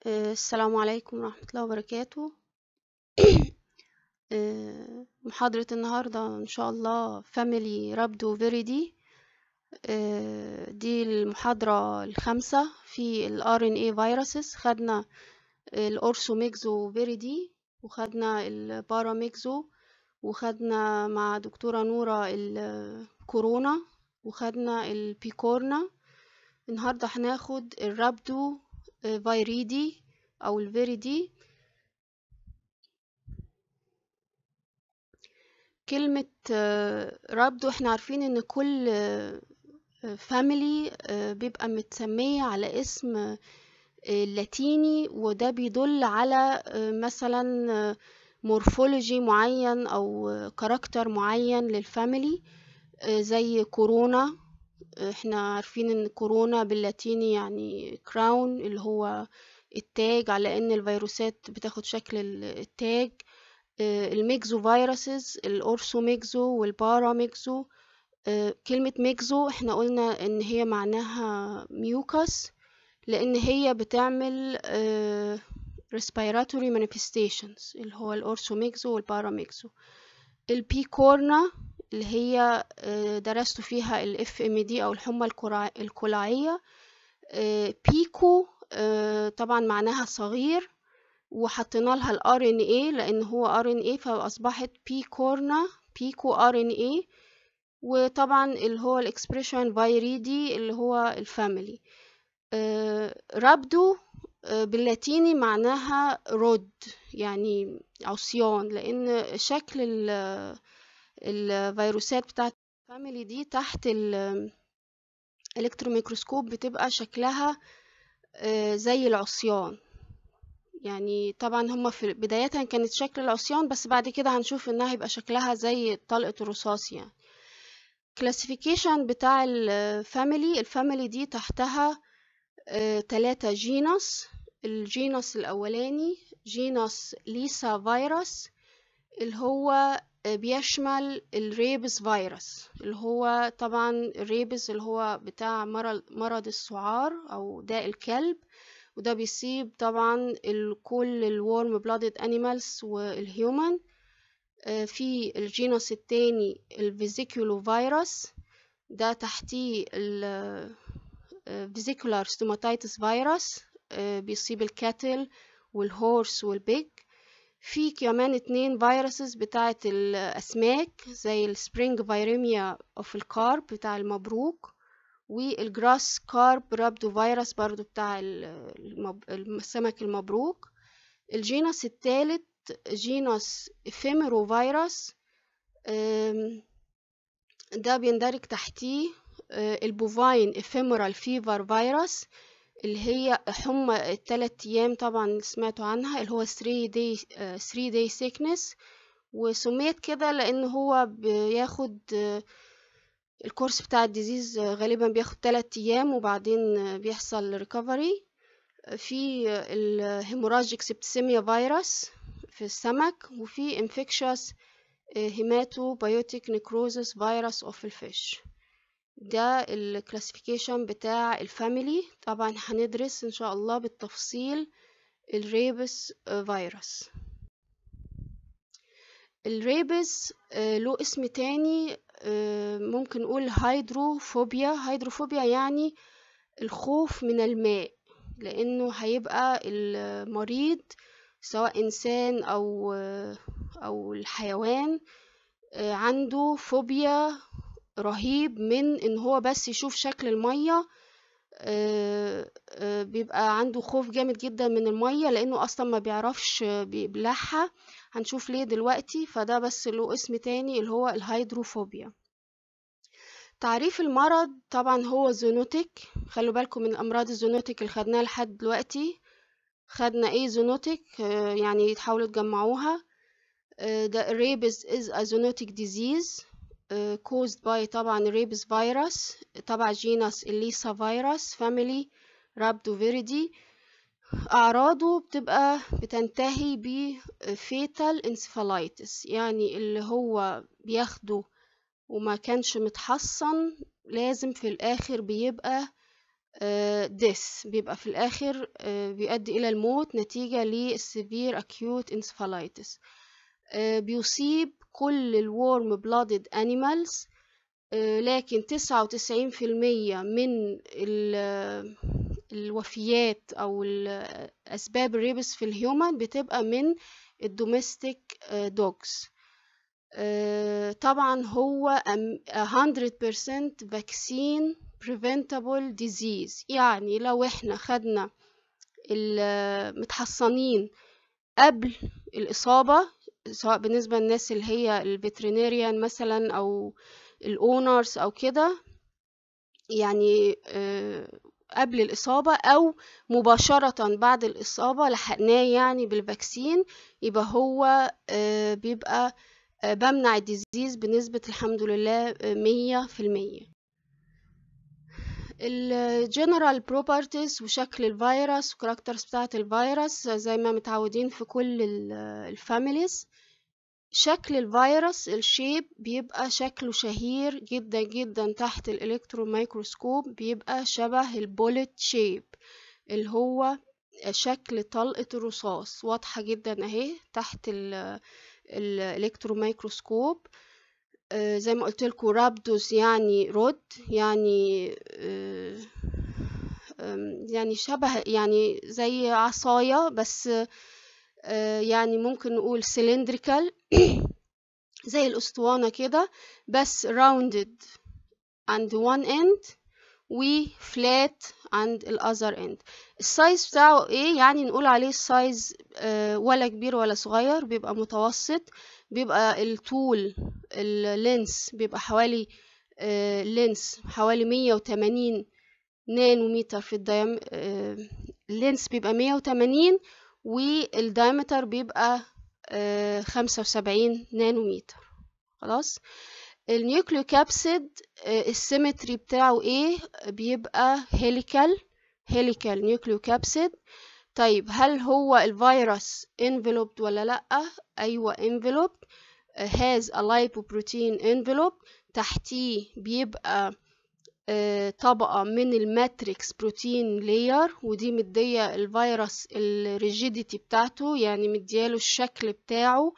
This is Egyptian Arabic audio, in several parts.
آه، السلام عليكم ورحمة الله وبركاته آه، محاضرة النهاردة إن شاء الله فاميلي رابدو فيريدي آه، دي المحاضرة الخامسة في ال RNA viruses خدنا الأورثوميكزو فيريدي وخدنا الباراميكزو وخدنا مع دكتورة نورة الكورونا وخدنا البيكورنا النهاردة هناخد الرابدو فايريدي أو الفيريدي كلمة رابدو احنا عارفين ان كل فاميلي بيبقى متسمية على اسم لاتيني وده بيدل على مثلا مورفولوجي معين او كاركتر معين للفاميلي زي كورونا احنا عارفين ان كورونا باللاتيني يعني كراون اللي هو التاج على ان الفيروسات بتاخد شكل التاج الميكزو فيروسز الاورثوميكزو والباراميكزو كلمة ميكزو احنا قلنا ان هي معناها ميوكس لان هي بتعمل respiratory manifestations اللي هو الاورثوميكزو والباراميكزو البيكورنا اللي هي درست فيها الاف ام دي او الحمى الكلاعية بيكو طبعا معناها صغير وحطينا لها الار ان اي لان هو ار ان اي فاصبحت بيكورنا بيكو ار ان اي وطبعا اللي هو الاكسبريشن فايريدي اللي هو الفاميلي رابدو باللاتيني معناها رود يعني عصيان لان شكل الفيروسات بتاعت الفاميلي دي تحت الالكتروميكروسكوب بتبقى شكلها زي العصيان يعني طبعا هما في بداية كانت شكل العصيان بس بعد كده هنشوف انها يبقى شكلها زي طلقة الرصاص يعني كلاسيفيكيشن بتاع الفاميلي الفاميلي دي تحتها تلاتة جينوس الجينوس الأولاني جينوس ليسا فيروس اللي هو بيشمل الريبس فيروس اللي هو طبعا الريبس اللي هو بتاع مرض, مرض السعار أو داء الكلب وده بيصيب طبعا كل الورم بلادد انيمالز والهيومن في الجينوس التاني الفيزيكولو فيروس ده تحتيه الفيزيكولار ستوماتيتس فيروس بيصيب الكاتل والهورس والبيج في كمان اتنين فيروسز بتاعة الأسماك زي السبرينج فيريميا اوف الكارب بتاع المبروك والجراس كارب رابدو فيروس برضو بتاع السمك المبروك الجينوس الثالث جينوس افيميرو فيروس ده بيندرج تحتيه البوفاين افيمرال فيفر فيروس اللي هي حمى الثلاث ايام طبعا سمعتوا عنها اللي هو 3 داي 3 داي سيكنس وسميت كده لان هو بياخد الكورس بتاع الديزيز غالبا بياخد 3 ايام وبعدين بيحصل ريكفري في الهيموراجيك سبتسيميا فيروس في السمك وفي انفكشوس هيماتو بايوتيك نيكروزس فيروس اوف الفيش ده الكلاسيفيكيشن بتاع الفاميلي طبعا هندرس ان شاء الله بالتفصيل الريبس فيروس الريبس له اسم تاني ممكن نقول هيدروفوبيا هيدروفوبيا يعني الخوف من الماء لانه هيبقى المريض سواء انسان او او الحيوان عنده فوبيا رهيب من ان هو بس يشوف شكل المية بيبقى عنده خوف جامد جدا من المية لانه اصلا ما بيعرفش بيبلعها هنشوف ليه دلوقتي فده بس له اسم تاني اللي هو الهيدروفوبيا تعريف المرض طبعا هو زونوتيك خلوا بالكم من الامراض الزونوتيك اللي خدناها لحد دلوقتي خدنا ايه زونوتيك يعني تحاولوا تجمعوها ده rabies is a zoonotic disease caused by طبعا rabies virus تبع جينس الليسا فيروس family rhabdoviridae أعراضه بتبقى بتنتهي ب fatal encephalitis يعني اللي هو بياخده وما كانش متحصن لازم في الآخر بيبقى ديس بيبقى في الآخر آه، بيؤدي إلى الموت نتيجة للسيفير أكيوت انسفالايتس بيصيب كل الورم بلادد أنيمالز لكن تسعة وتسعين في المية من الوفيات أو أسباب الريبس في الهيومن بتبقى من الدوميستيك دوجز طبعا هو 100% vaccine preventable disease يعني لو احنا خدنا المتحصنين قبل الإصابة سواء بالنسبة للناس اللي هي الفيترينيريان مثلا أو الأونرز أو كده يعني قبل الإصابة أو مباشرة بعد الإصابة لحقناه يعني بالفاكسين يبقى هو بيبقى بمنع الديزيز بنسبة الحمد لله مية في المية الجنرال بروبرتيز وشكل الفيروس وكاركترز بتاعة الفيروس زي ما متعودين في كل الفاميليز شكل الفيروس الشيب بيبقى شكله شهير جدا جدا تحت الالكترون مايكروسكوب بيبقى شبه البوليت شيب اللي هو شكل طلقة الرصاص واضحة جدا اهي تحت الالكترون مايكروسكوب آه زي ما قلت لكم رابدوس يعني رود يعني آه يعني شبه يعني زي عصاية بس آه يعني ممكن نقول سلندريكال زي الأسطوانة كده بس rounded عند one end و flat عند الأذر end السايز بتاعه ايه يعني نقول عليه السايز آه ولا كبير ولا صغير بيبقى متوسط بيبقى الطول اللينس بيبقى حوالي آه لينس حوالي مية وتمانين نانومتر في الديام آه اللينس بيبقى مية وتمانين والدايمتر بيبقى خمسة وسبعين نانومتر خلاص النيوكليو كابسيد السيمتري بتاعه ايه بيبقى هيليكال هيليكال نيوكليو كابسيد طيب هل هو الفيروس enveloped ولا لأ أيوة enveloped has a lipoprotein envelope تحتيه بيبقى طبقة من الماتريكس بروتين لاير ودي مدية الفيروس الريجيديتي بتاعته يعني مدياله الشكل بتاعه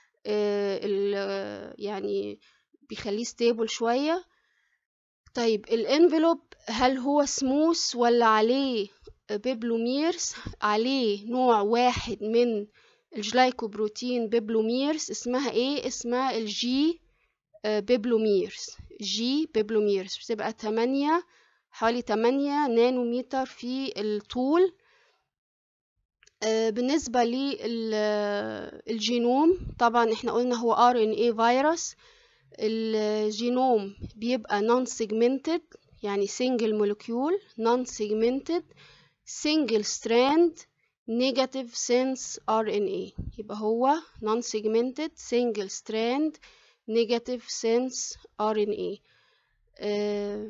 يعني بيخليه ستيبل شوية طيب الانفلوب هل هو سموث ولا عليه بيبلوميرز عليه نوع واحد من الجلايكوبروتين بيبلوميرز اسمها ايه اسمها الجي بيبلوميرز جي بيبلوميرز بتبقى تمانية حوالي تمانية نانومتر في الطول بالنسبة للجينوم طبعا احنا قلنا هو RNA فيروس الجينوم بيبقى non segmented يعني single molecule non segmented single strand negative sense RNA يبقى هو non segmented single strand negative sense RNA آه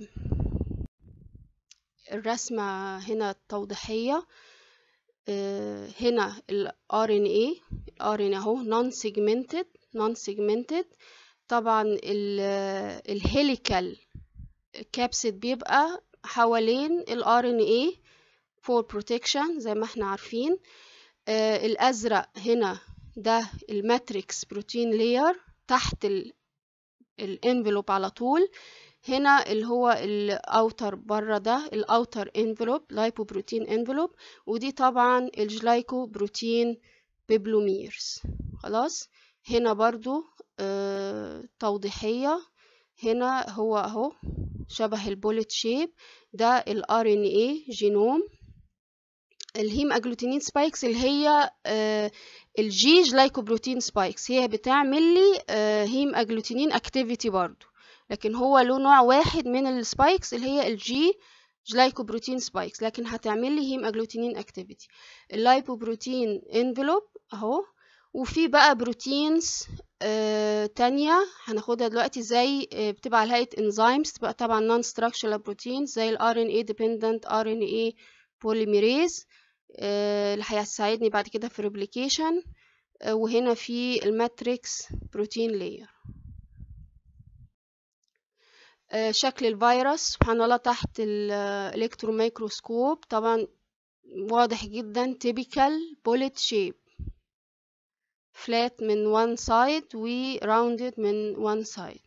الرسمة هنا توضيحية آه هنا ال RNA RNA اهو non segmented non segmented طبعا الهيليكال كابسيد بيبقى حوالين ال RNA for protection زي ما احنا عارفين آه الأزرق هنا ده الماتريكس بروتين لاير تحت الانفلوب على طول هنا اللي هو الاوتر بره ده الاوتر انفلوب لايبوبروتين انفلوب ودي طبعا الجلايكو بروتين بيبلوميرز خلاص هنا برضو آه توضيحية هنا هو اهو شبه البوليت شيب ده الار ان اي جينوم الهيم اجلوتينين سبايكس اللي هي آه الجي جلايكوبروتين سبايكس هي بتعمل لي آه هيم اجلوتينين اكتيفيتي برضو لكن هو له نوع واحد من السبايكس اللي هي الجي جلايكوبروتين سبايكس لكن هتعمل لي هيم اجلوتينين اكتيفيتي اللايبوبروتين انفلوب اهو وفي بقى بروتينز آه تانية هناخدها دلوقتي زي آه بتبقى على هيئة انزيمز تبقى طبعا نون structural بروتينز زي ال RNA dependent RNA polymerase آه اللي هيساعدني بعد كده في replication آه وهنا في الماتريكس بروتين لاير آه، شكل الفيروس سبحان الله تحت الالكترو ميكروسكوب طبعا واضح جدا typical bullet shape flat من one side و rounded من one side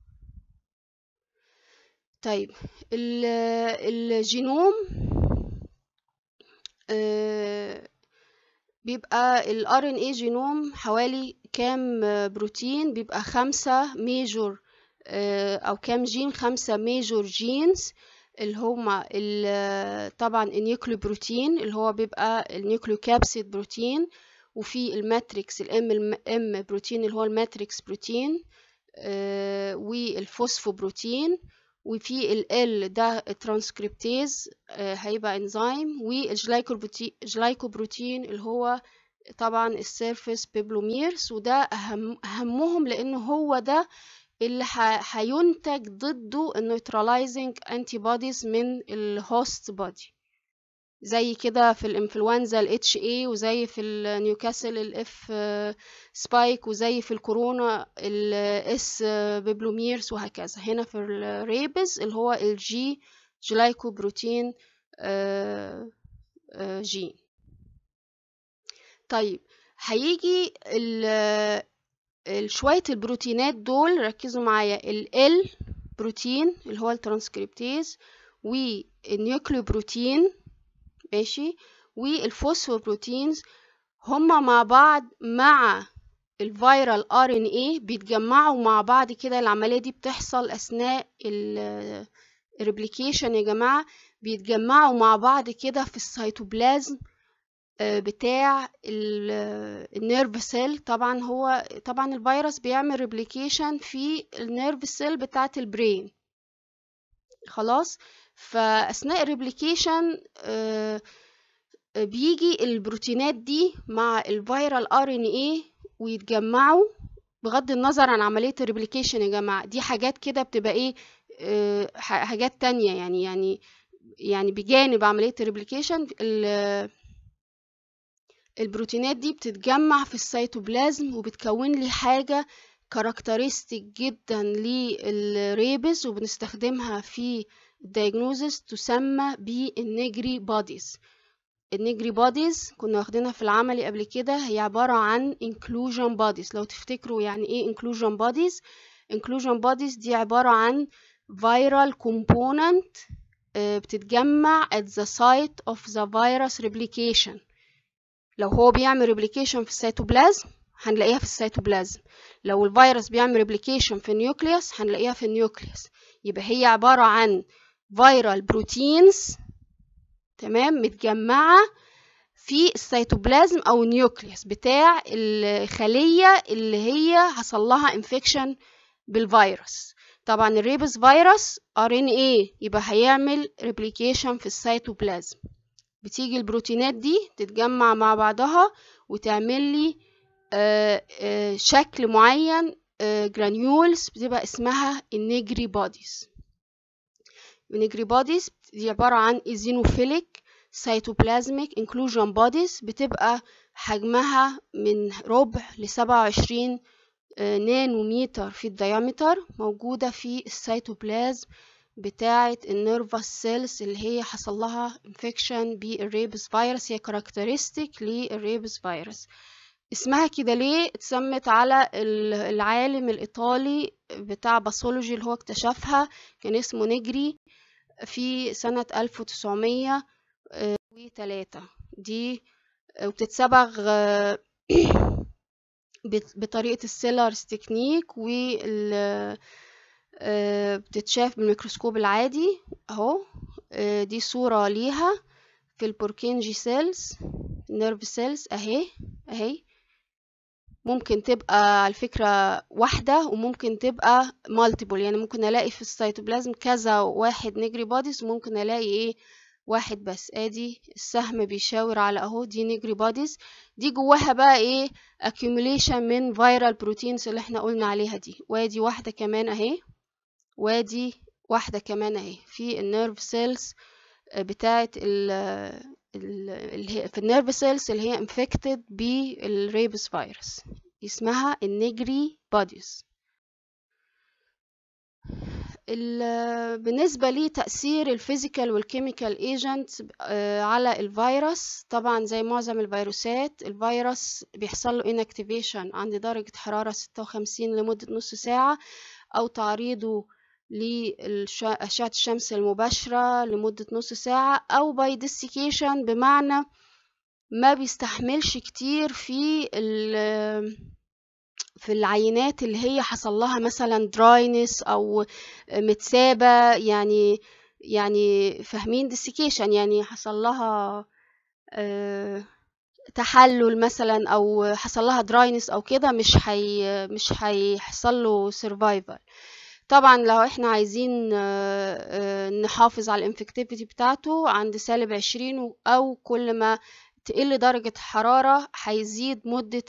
طيب الجينوم آه، بيبقى ال RNA جينوم حوالي كام بروتين بيبقى خمسة ميجور أو كام جين خمسة ميجور جينز اللي هما طبعا النيوكليو بروتين اللي هو بيبقى النيوكليو كابسيد بروتين وفي الماتريكس الام ام بروتين اللي هو الماتريكس بروتين آه والفوسفو بروتين وفي ال L ده الترانسكريبتيز آه هيبقى انزيم والجلايكوبروتين اللي هو طبعا السيرفيس بيبلوميرز وده أهم أهمهم لأنه هو ده اللي هينتج ضده النيوتراليزنج انتي بوديز من الهوست بودي زي كده في الانفلونزا ال HA وزي في النيوكاسل ال F سبايك وزي في الكورونا ال S بيبلوميرز وهكذا هنا في الريبز اللي هو الجي جلايكوبروتين جين طيب هيجي شوية البروتينات دول ركزوا معايا ال L بروتين اللي هو الترانسكريبتيز والنيوكليوبروتين ماشي والفوسفوبروتينز هما مع بعض مع الفيرال ار ان اي بيتجمعوا مع بعض كده العمليه دي بتحصل اثناء الريبليكيشن يا جماعه بيتجمعوا مع بعض كده في السيتوبلازم بتاع النيرف سيل طبعا هو طبعا الفيروس بيعمل ريبليكيشن في النيرف سيل بتاعه البرين خلاص فاثناء الريبليكيشن بيجي البروتينات دي مع الفيرال ار ان اي ويتجمعوا بغض النظر عن عمليه الريبليكيشن يا جماعه دي حاجات كده بتبقى ايه حاجات تانية يعني يعني يعني بجانب عمليه الريبليكيشن البروتينات دي بتتجمع في السيتوبلازم وبتكون لي حاجة كاركترستيك جدا للريبس وبنستخدمها في الدايجنوزس تسمى بالنجري بوديز النجري بوديز كنا واخدينها في العملي قبل كده هي عبارة عن inclusion bodies لو تفتكروا يعني ايه inclusion bodies inclusion bodies دي عبارة عن viral component بتتجمع at the site of the virus replication لو هو بيعمل ريبليكيشن في السيتوبلازم هنلاقيها في السيتوبلازم لو الفيروس بيعمل ريبليكيشن في النيوكليوس هنلاقيها في النيوكليوس يبقى هي عبارة عن فيرال بروتينز تمام متجمعة في السيتوبلازم أو النيوكليوس بتاع الخلية اللي هي حصل لها انفكشن بالفيروس طبعا الريبس فيروس ار ان ايه يبقى هيعمل ريبليكيشن في السيتوبلازم بتيجي البروتينات دي تتجمع مع بعضها وتعمل لي آآ آآ شكل معين جرانيولز بتبقى اسمها النيجري بوديز النيجري بوديز دي عبارة عن ايزينوفيليك سيتوبلازميك انكلوجن بوديز بتبقى حجمها من ربع لسبعة وعشرين نانوميتر في الديامتر موجودة في السيتوبلازم بتاعة النيرفس سيلز اللي هي حصل لها انفكشن بالريبس فيروس هي كاركترستيك للريبس فيروس اسمها كده ليه اتسمت على العالم الإيطالي بتاع باثولوجي اللي هو اكتشفها كان اسمه نجري في سنة 1903 دي وبتتصبغ بطريقة السيلرز تكنيك وال بتتشاف بالميكروسكوب العادي اهو دي صورة ليها في البوركينجي سيلز نيرف سيلز اهي اهي ممكن تبقى على فكرة واحدة وممكن تبقى مالتيبل يعني ممكن الاقي في السيتوبلازم كذا واحد نجري بوديز وممكن الاقي ايه واحد بس ادي السهم بيشاور على اهو دي نجري بوديز دي جواها بقى ايه accumulation من viral proteins اللي احنا قلنا عليها دي وادي واحدة كمان اهي وادي واحدة كمان اهي في النيرف سيلز بتاعت ال اللي هي في النيرف سيلز اللي هي انفكتد بالريبس فيروس اسمها النجري بوديز بالنسبة لتأثير الفيزيكال والكيميكال ايجنت على الفيروس طبعا زي معظم الفيروسات الفيروس بيحصل له inactivation عند درجة حرارة 56 لمدة نص ساعة أو تعريضه لأشعة الشمس المباشرة لمدة نص ساعة أو by desiccation بمعنى ما بيستحملش كتير في في العينات اللي هي حصل لها مثلا دراينس او متسابه يعني يعني فاهمين ديسيكيشن يعني حصل لها آه، تحلل مثلا او حصل لها دراينس او كده مش حي مش هيحصل له سرفايفل طبعا لو احنا عايزين آه، آه، نحافظ على الانفكتيفيتي بتاعته عند سالب عشرين او كل ما تقل درجة حرارة هيزيد مدة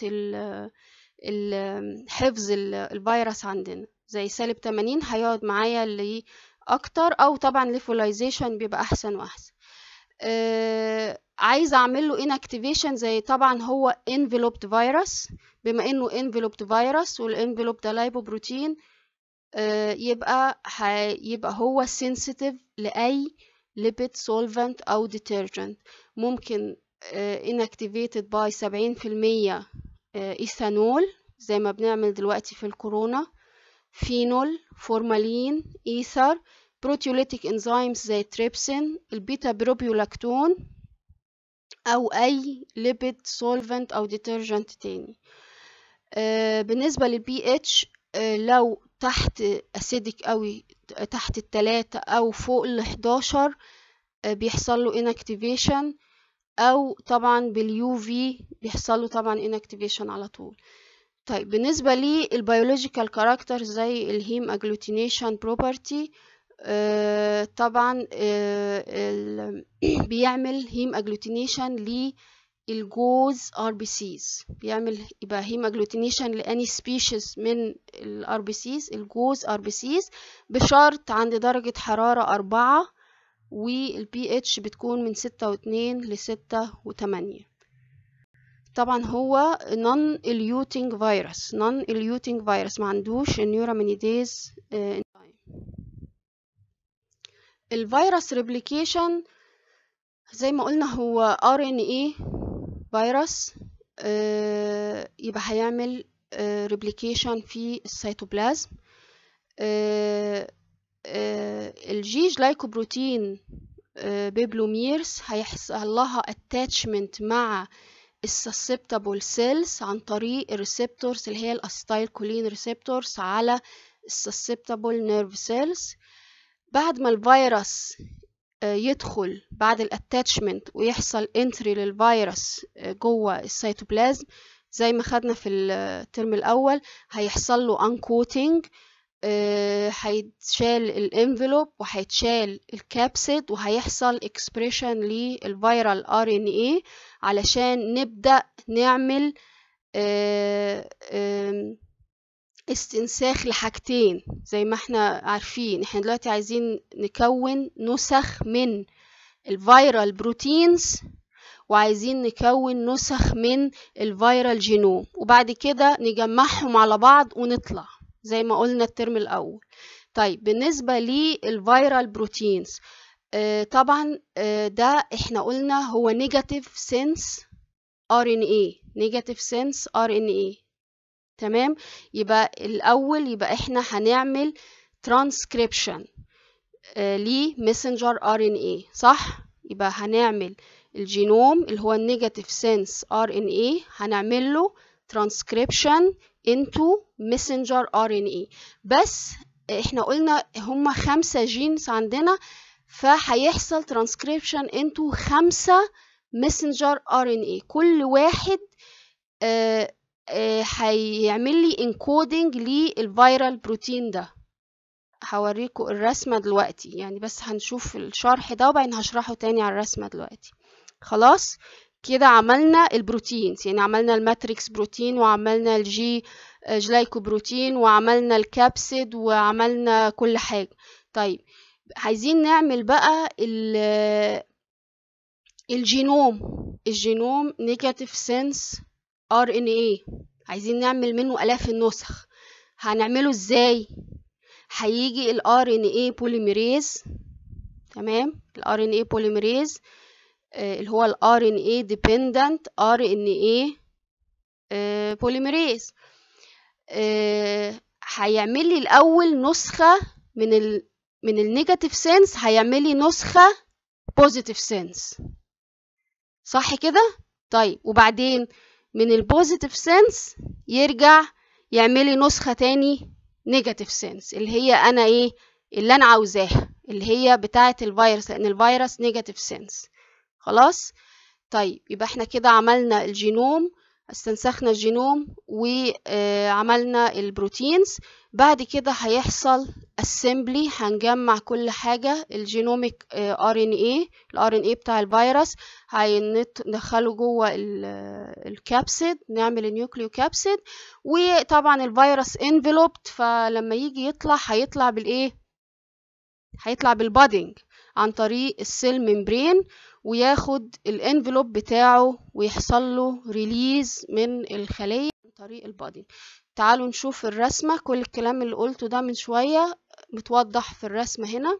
حفظ الفيروس عندنا زي سالب 80 هيقعد معايا اللي اكتر او طبعا ليفولايزيشن بيبقى احسن واحسن آه عايزه اعمل له inactivation زي طبعا هو enveloped فيروس بما انه enveloped فيروس والانفلوب ده لايبوبروتين آه يبقى يبقى هو sensitive لاي lipid solvent او detergent ممكن آه inactivated by 70% ايثانول زي ما بنعمل دلوقتي في الكورونا فينول فورمالين ايثر بروتيوليتيك انزيمز زي تريبسين البيتا بروبيولاكتون او اي ليبيد سولفنت او ديترجنت تاني آه بالنسبه للبي اتش آه لو تحت اسيدك قوي تحت التلاتة او فوق ال 11 آه بيحصل له inactivation او طبعا باليو في بيحصل له طبعا inactivation على طول طيب بالنسبة للبيولوجيكال كاركتر زي الهيم اجلوتينيشن بروبرتي طبعا آه بيعمل هيم اجلوتينيشن للجوز ار بي سيز بيعمل يبقى هيم اجلوتينيشن لاني سبيشيز من الار بي سيز الجوز ار بي سيز بشرط عند درجة حرارة أربعة والبي اتش بتكون من ستة واتنين لستة وتمانية طبعا هو non eluting virus non eluting virus ما عندوش النيورامينيديز الفيروس ريبليكيشن زي ما قلنا هو RNA فيروس آه يبقى هيعمل ريبليكيشن في السيتوبلازم آه الجي جلايكوبروتين بيبلوميرز هيحصل لها اتاتشمنت مع السسبتابل سيلز عن طريق الريسبتورز اللي هي الاستايل كولين ريسبتورز على السسبتابل نيرف سيلز بعد ما الفيروس يدخل بعد الاتاتشمنت ويحصل انتري للفيروس جوه السيتوبلازم زي ما خدنا في الترم الاول هيحصل له انكوتنج هيتشال الانفلوب وهيتشال الكابسيد وهيحصل اكسبريشن للفيرال ار ان اي علشان نبدا نعمل استنساخ لحاجتين زي ما احنا عارفين احنا دلوقتي عايزين نكون نسخ من الفيرال بروتينز وعايزين نكون نسخ من الفيرال جينوم وبعد كده نجمعهم على بعض ونطلع زي ما قلنا الترم الأول طيب بالنسبة للفيرال بروتينز آه طبعا آه ده احنا قلنا هو نيجاتيف سنس ار ان اي نيجاتيف سنس ار ان اي تمام يبقى الاول يبقى احنا هنعمل ترانسكريبشن آه لمسنجر ار ان اي صح يبقى هنعمل الجينوم اللي هو النيجاتيف سنس ار ان اي هنعمل له ترانسكريبشن into messenger RNA بس احنا قلنا هما خمسة جينز عندنا فهيحصل transcription into خمسة messenger RNA كل واحد آه آه هيعمل لي encoding للفيرال بروتين ده هوريكم الرسمة دلوقتي يعني بس هنشوف الشرح ده وبعدين هشرحه تاني على الرسمة دلوقتي خلاص كده عملنا البروتينز يعني عملنا الماتريكس بروتين وعملنا الجي جلايكو بروتين وعملنا الكابسيد وعملنا كل حاجة طيب عايزين نعمل بقى الجينوم الجينوم نيجاتيف سنس ار ان اي عايزين نعمل منه الاف النسخ هنعمله ازاي هيجي ال RNA polymerase تمام ال RNA polymerase آه اللي هو ال RNA dependent RNA آه polymerase آه هيعمل لي الأول نسخة من ال من النيجاتيف سنس هيعمل لي نسخة بوزيتيف سنس صح كده طيب وبعدين من البوزيتيف سنس يرجع يعمل لي نسخة تاني نيجاتيف سنس اللي هي انا ايه اللي انا عاوزاها اللي هي بتاعة الفيروس لان الفيروس نيجاتيف سنس خلاص طيب يبقى احنا كده عملنا الجينوم استنسخنا الجينوم وعملنا البروتينز بعد كده هيحصل assembly هنجمع كل حاجة الجينوميك ار ان اي الار ان اي بتاع الفيروس هندخله جوه الكابسيد نعمل النيوكليو كابسيد وطبعا الفيروس انفلوبت فلما يجي يطلع هيطلع بالايه هيطلع بالبادنج عن طريق السيل ممبرين وياخد الانفلوب بتاعه ويحصل له ريليز من الخلية عن طريق البادنج تعالوا نشوف الرسمة كل الكلام اللي قلته ده من شوية متوضح في الرسمة هنا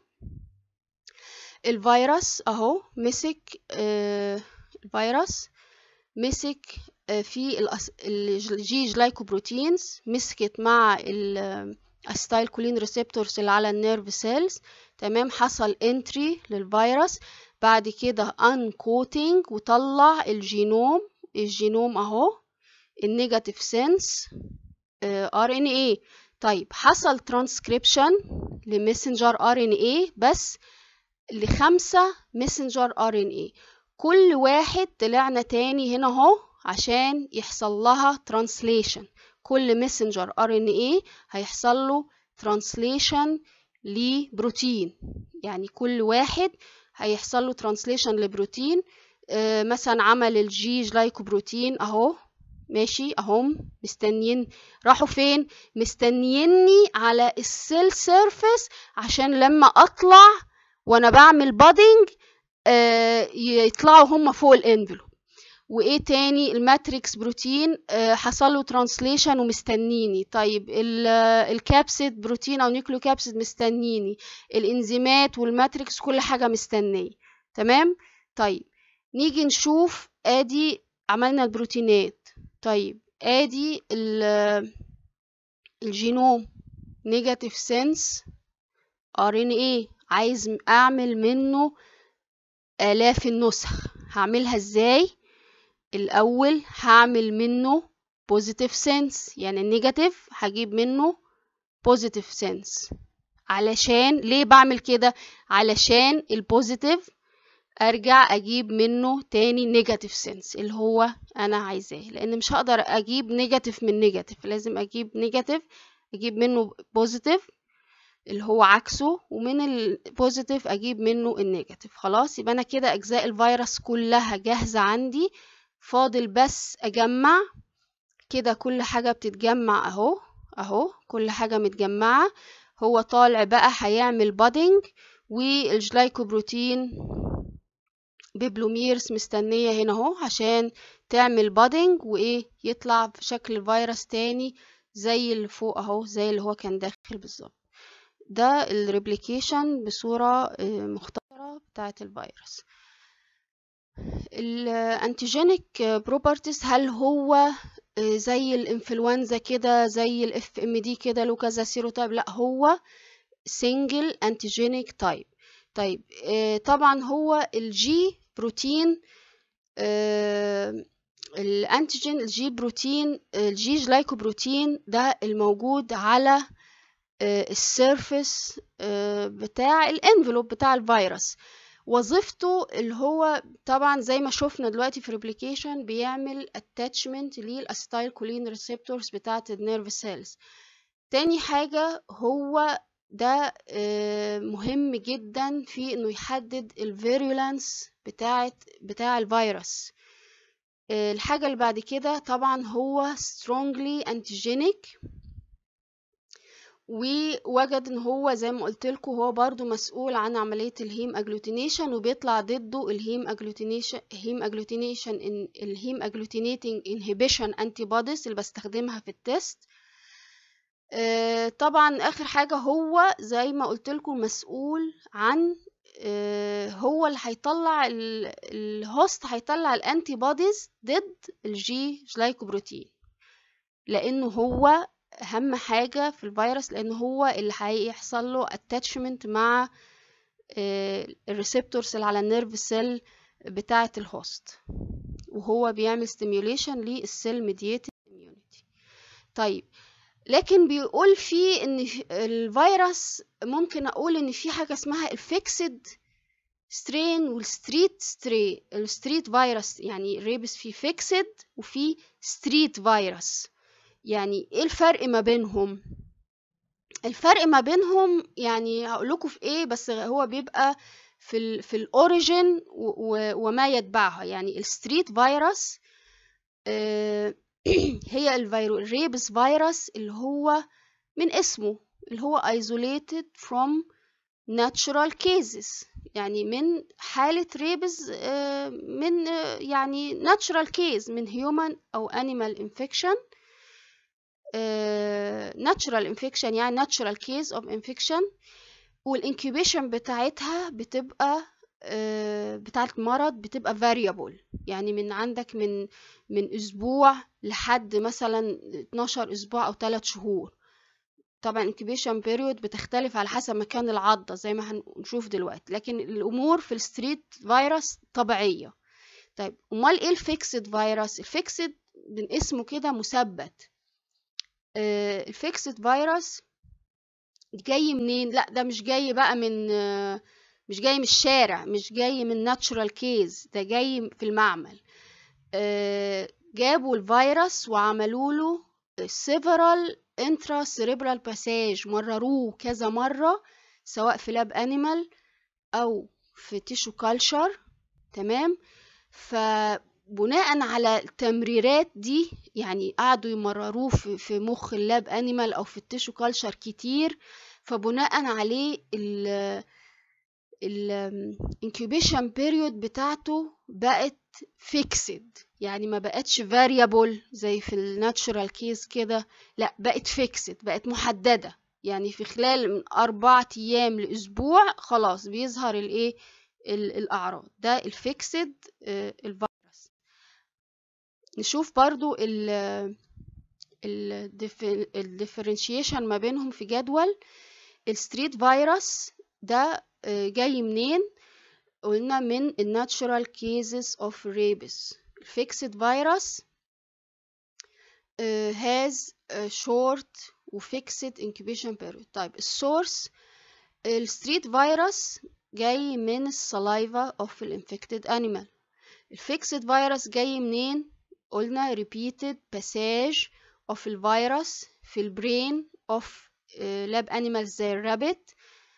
الفيروس اهو مسك آه الفيروس مسك آه في الجي جلايكوبروتينز مسكت مع الستايل كولين ريسبتورز اللي على النيرف سيلز تمام حصل انتري للفيروس بعد كده انكوتنج وطلع الجينوم الجينوم اهو النيجاتيف سنس ار ان اي طيب حصل ترانسكريبشن لمسنجر ار ان اي بس لخمسة مسنجر ار ان اي كل واحد طلعنا تاني هنا اهو عشان يحصل لها ترانسليشن كل مسنجر ار ان اي هيحصل له ترانسليشن لبروتين يعني كل واحد هيحصل له ترانسليشن لبروتين آه مثلا عمل الجي جلايكوبروتين اهو ماشي اهم مستنيين راحوا فين مستنيني على السيل سيرفيس عشان لما اطلع وانا بعمل بادنج آه يطلعوا هم فوق الانفلوب وايه تاني الماتريكس بروتين آه حصل له ترانسليشن ومستنيني طيب الكابسيد بروتين او نيوكليو كابسيد مستنيني الانزيمات والماتريكس كل حاجه مستنيه تمام طيب نيجي نشوف ادي عملنا البروتينات طيب ادي الجينوم نيجاتيف سنس ار ان ايه عايز اعمل منه الاف النسخ هعملها ازاي الاول هعمل منه بوزيتيف سنس يعني النيجاتيف هجيب منه بوزيتيف سنس علشان ليه بعمل كده علشان البوزيتيف ارجع اجيب منه تاني نيجاتيف سنس اللي هو انا عايزاه لان مش هقدر اجيب نيجاتيف من نيجاتيف لازم اجيب نيجاتيف اجيب منه بوزيتيف اللي هو عكسه ومن البوزيتيف اجيب منه النيجاتيف خلاص يبقى انا كده اجزاء الفيروس كلها جاهزة عندي فاضل بس اجمع كده كل حاجة بتتجمع اهو اهو كل حاجة متجمعة هو طالع بقى هيعمل بادنج والجلايكوبروتين ببلوميرز مستنية هنا اهو عشان تعمل بادنج وايه يطلع في شكل فيروس تاني زي اللي فوق اهو زي اللي هو كان داخل بالظبط ده الريبليكيشن بصورة مختصرة بتاعة الفيروس الانتيجينيك بروبرتيز هل هو زي الانفلونزا كده زي الاف ام دي كده له كذا سيروتايب لا هو سنجل انتيجينيك تايب طيب طبعا هو الجي بروتين الانتيجين الجي بروتين الجي جلايكوبروتين ده الموجود على السيرفس بتاع الانفلوب بتاع الفيروس وظيفته اللي هو طبعا زي ما شفنا دلوقتي في ريبليكيشن بيعمل اتاتشمنت للاستايل كولين ريسبتورز بتاعه النيرف سيلز تاني حاجه هو ده مهم جدا في انه يحدد الفيرولانس بتاعه بتاع الفيروس الحاجه اللي بعد كده طبعا هو strongly antigenic ووجد ان هو زي ما قلت لكم هو برضو مسؤول عن عمليه الهيم اجلوتينيشن وبيطلع ضده الهيم اجلوتينيشن هيم اجلوتينيشن الهيم اجلوتينيتنج انهبيشن انتي بوديز اللي بستخدمها في التست آه، طبعا اخر حاجة هو زي ما قلت لكم مسؤول عن آه، هو اللي هيطلع ال- الهوست هيطلع الانتي بوديز ضد الجي جلايكوبروتين لانه هو اهم حاجة في الفيروس لانه هو اللي هيحصل له اتاتشمنت مع الريسبتورز اللي على النيرف سيل بتاعة الهوست وهو بيعمل ستيميوليشن للسيل ميدياتد immunity طيب لكن بيقول فيه ان في- الفيروس ممكن اقول ان في حاجه اسمها الفيكسد سترين والستريت سترين الستريت فيروس يعني الريبس فيه فيكسد وفي ستريت فيروس يعني ايه الفرق ما بينهم الفرق ما بينهم يعني هقول لكم في ايه بس هو بيبقى في ال في الاوريجين وما يتبعها يعني الستريت فيروس آه، هي الفيرو الريبس فيروس اللي هو من اسمه اللي هو isolated from natural cases يعني من حالة ريبس آه، من آه، يعني natural case من human أو animal infection آه، natural infection يعني natural case of infection والانكيوبيشن بتاعتها بتبقى آه، بتاعت مرض بتبقى variable يعني من عندك من من اسبوع لحد مثلا 12 اسبوع او 3 شهور طبعا incubation period بتختلف على حسب مكان العضة زي ما هنشوف دلوقتي لكن الامور في الستريت فيروس طبيعية طيب امال ايه الفيكسد فيروس الفيكسد من اسمه كده مثبت آه، الفيكسد فيروس جاي منين لا ده مش جاي بقى من آه، مش جاي من الشارع مش جاي من ناتشورال كيز ده جاي في المعمل آه، جابوا الفيروس وعملوا له several intracerebral passage مرروه كذا مرة سواء في لاب انيمال او في تيشو كالشر تمام فبناء على التمريرات دي يعني قعدوا يمرروه في في مخ اللاب انيمال او في التيشو كالشر كتير فبناء عليه ال الانكيوبيشن بيريود بتاعته بقت فيكسد يعني ما بقتش variable زي في الناتشورال كيس كده لا بقت فيكسد بقت محددة يعني في خلال من أربعة أيام لأسبوع خلاص بيظهر الإيه ال- الأعراض ده الفيكسد الفيروس نشوف برضو ال الديفرنشيشن ما بينهم في جدول الستريت فيروس ده آه، جاي منين قلنا من الناتشورال كيسز اوف rabies الفيكسد فيروس has a short وفيكسد incubation period طيب السورس الستريت فيروس جاي من السلايفا اوف الانفكتد animal الفيكسد فيروس جاي منين قلنا repeated passage of الفيروس في البرين of لاب animals زي الرابت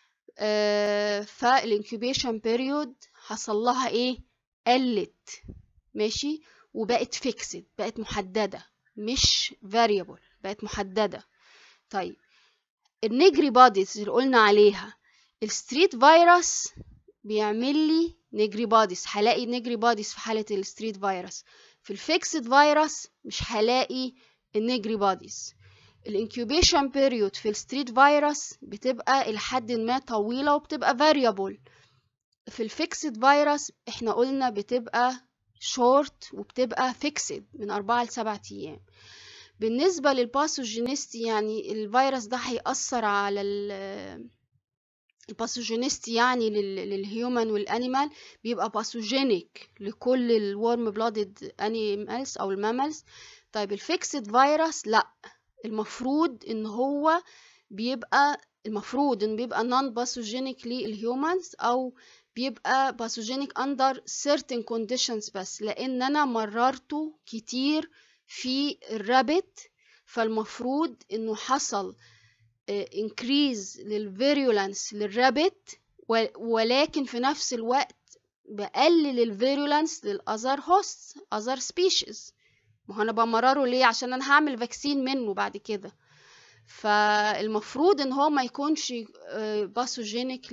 فالانكيوبيشن بيريود حصل لها ايه قلت ماشي وبقت فيكسد بقت محددة مش variable بقت محددة طيب النجري باديز اللي قلنا عليها الستريت فيروس بيعمل لي نجري باديز هلاقي نجري باديز في حالة الستريت فيروس في الفيكسد فيروس مش هلاقي النجري باديز الانكيوبيشن بيريود في الستريت فيروس بتبقى إلى حد ما طويلة وبتبقى variable في الفيكسد فيروس احنا قلنا بتبقى شورت وبتبقى فيكسد من أربعة لسبعة أيام بالنسبة للباثوجينيستي يعني الفيروس ده هيأثر على ال الباثوجينيستي يعني للهيومن والانيمال بيبقى باثوجينيك لكل الورم بلادد انيمالز او المامالز طيب الفيكسد فيروس لا المفروض ان هو بيبقى المفروض ان بيبقى نون باثوجينيك للهيومنز او بيبقى باثوجينيك اندر certain conditions بس لان انا مررته كتير في الرابت فالمفروض انه حصل increase للفيرولانس للرابت ولكن في نفس الوقت بقلل الفيرولانس للأذر هوست أذر سبيشيز ما هو أنا بمرره ليه عشان أنا هعمل فاكسين منه بعد كده فالمفروض إن هو ما يكونش باثوجينيك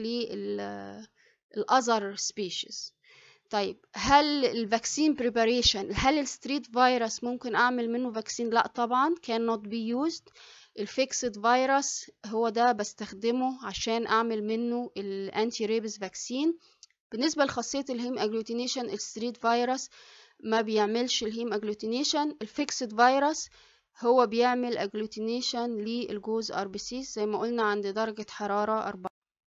للأذر سبيشيز طيب هل الفاكسين بريباريشن هل الستريت فيروس ممكن اعمل منه فاكسين لا طبعا cannot be used الفيكسد فيروس هو ده بستخدمه عشان اعمل منه الانتي ريبس فاكسين بالنسبة لخاصية الهيم اجلوتينيشن الستريت فيروس ما بيعملش الهيم اجلوتينيشن الفيكسد فيروس هو بيعمل اجلوتينيشن للجوز ار بي سي زي ما قلنا عند درجة حرارة أربعة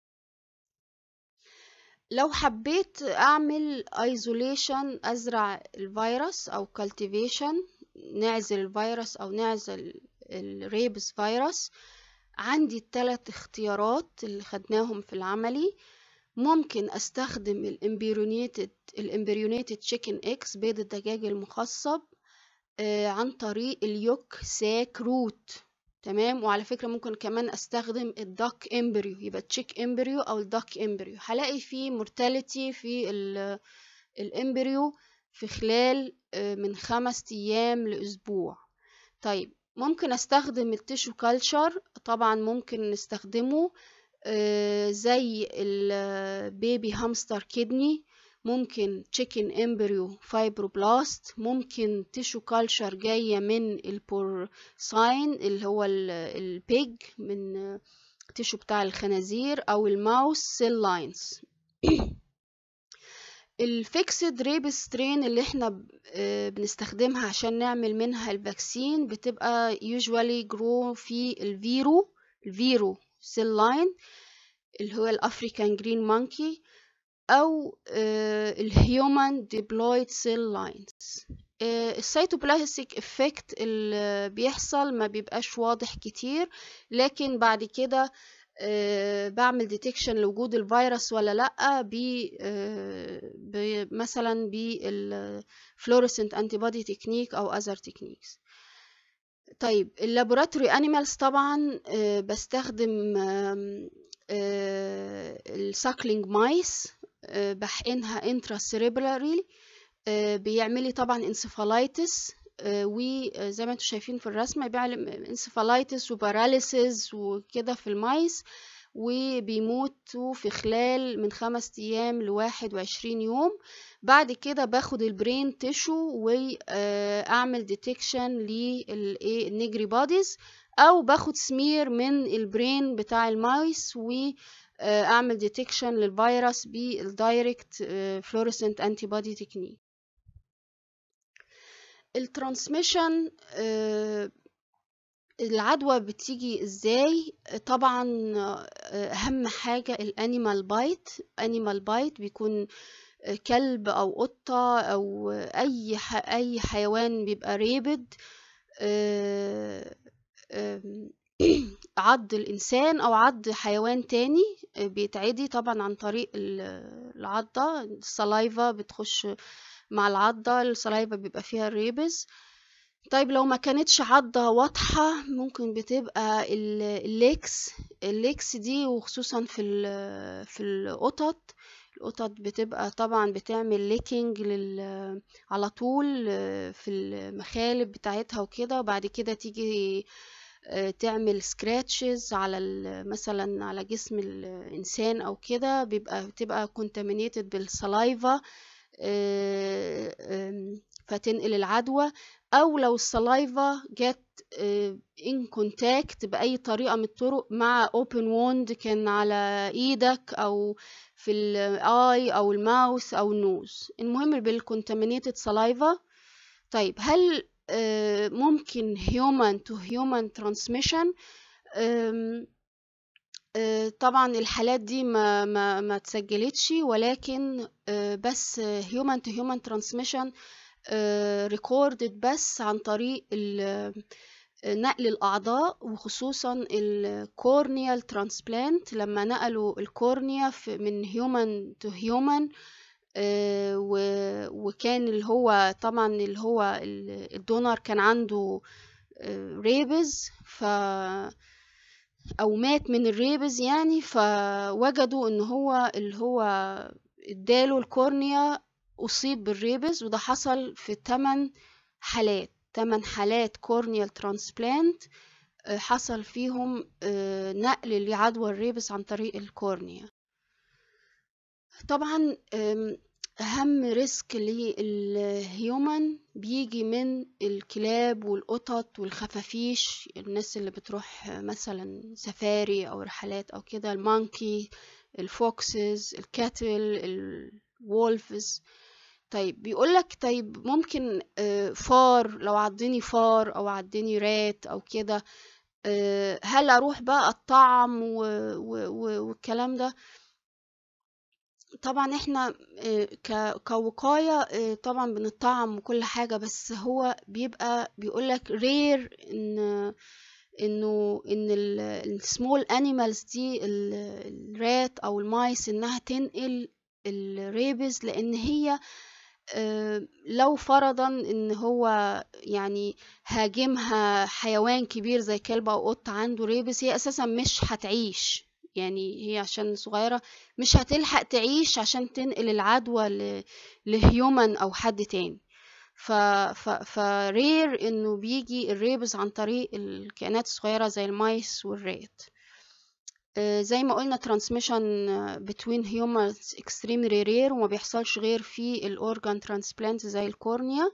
لو حبيت اعمل ايزوليشن ازرع الفيروس او كالتيفيشن نعزل الفيروس او نعزل الريبس فيروس عندي الثلاث اختيارات اللي خدناهم في العملي ممكن استخدم الامبريونيتد الامبريونيتد تشيكن اكس بيض الدجاج المخصب آه عن طريق اليوك ساك روت تمام وعلى فكرة ممكن كمان استخدم الداك امبريو يبقى تشيك امبريو او الداك امبريو هلاقي فيه مورتاليتي في الامبريو في خلال آه من خمس ايام لاسبوع طيب ممكن استخدم التيشو كالتشر طبعا ممكن نستخدمه آه زي البيبي هامستر كيدني ممكن تشيكن امبريو فايبروبلاست ممكن تيشو كالتشر جاية من البورساين اللي هو البيج من تيشو بتاع الخنازير او الماوس سيل لاينز الفيكسد ريب سترين اللي احنا بنستخدمها عشان نعمل منها الفاكسين بتبقى usually grow في الفيرو الفيرو سيل لاين اللي هو الافريكان جرين مونكي او الهيومن ديبلويد سيل لاينز السيتوبلازميك افكت اللي بيحصل ما بيبقاش واضح كتير لكن بعد كده أه بعمل ديتكشن لوجود الفيروس ولا لا ب أه مثلا بالفلوريسنت انتي بودي تكنيك او اذر تكنيكس طيب اللابوراتوري انيمالز طبعا أه بستخدم الساكلينج مايس بحقنها انترا سيريبرالي بيعملي طبعا انسفالايتس وزي ما انتم شايفين في الرسمة بيعمل انسفالايتس وباراليسيس وكده في المايس وبيموتوا في خلال من خمس ايام لواحد وعشرين يوم بعد كده باخد البرين تيشو واعمل ديتكشن للنيجري بوديز او باخد سمير من البرين بتاع المايس واعمل ديتكشن للفيروس بالدايركت فلوريسنت انتي بودي تكنيك الترانسميشن العدوى بتيجي ازاي طبعا اهم حاجة الانيمال بايت انيمال بايت بيكون كلب او قطة او اي اي حيوان بيبقى ريبد عض الإنسان أو عض حيوان تاني بيتعدي طبعا عن طريق العضة السلايفا بتخش مع العضة السلايفا بيبقى فيها الريبز طيب لو ما كانتش عضة واضحة ممكن بتبقى الليكس الليكس دي وخصوصا في في القطط القطط بتبقى طبعا بتعمل ليكينج لل... على طول في المخالب بتاعتها وكده وبعد كده تيجي تعمل سكراتشز على مثلا على جسم الانسان او كده بيبقى بتبقى كونتامينيتد بالسلايفا فتنقل العدوى او لو السلايفا جت ان كونتاكت باي طريقه من الطرق مع اوبن ووند كان على ايدك او في الاي او الماوس او النوز المهم بالكونتامينيتد سلايفا طيب هل ممكن human to human transmission طبعا الحالات دي ما ما ما تسجلتش ولكن بس human to human transmission recorded بس عن طريق نقل الأعضاء وخصوصا الكورنيال ترانسبلانت لما نقلوا الكورنيا من human to human وكان اللي هو طبعا اللي هو الدونر كان عنده ريبز ف او مات من الريبز يعني فوجدوا ان هو اللي هو اداله الكورنيا اصيب بالريبز وده حصل في 8 حالات 8 حالات كورنيال ترانسبلانت حصل فيهم نقل لعدوى الريبس عن طريق الكورنيا طبعا أهم ريسك للهيومن بيجي من الكلاب والقطط والخفافيش الناس اللي بتروح مثلا سفاري أو رحلات أو كده المونكي الفوكسز الكاتل الولفز طيب بيقولك طيب ممكن آه، فار لو عضني فار أو عضني رات أو كده آه، هل أروح بقى الطعم والكلام ده طبعا احنا آه، كوقاية آه، طبعا بنطعم وكل حاجة بس هو بيبقى بيقولك رير ان انه ان السمول انيمالز دي الرات او المايس انها تنقل الريبز لان هي آه، لو فرضا ان هو يعني هاجمها حيوان كبير زي كلب او قط عنده ريبس هي اساسا مش هتعيش يعني هي عشان صغيرة مش هتلحق تعيش عشان تنقل العدوى لهيومن أو حد تاني ف... ف... فرير إنه بيجي الريبس عن طريق الكائنات الصغيرة زي المايس والريت آه، زي ما قلنا transmission between humans extremely rare وما بيحصلش غير في الأورجان ترانسبلانت زي الكورنيا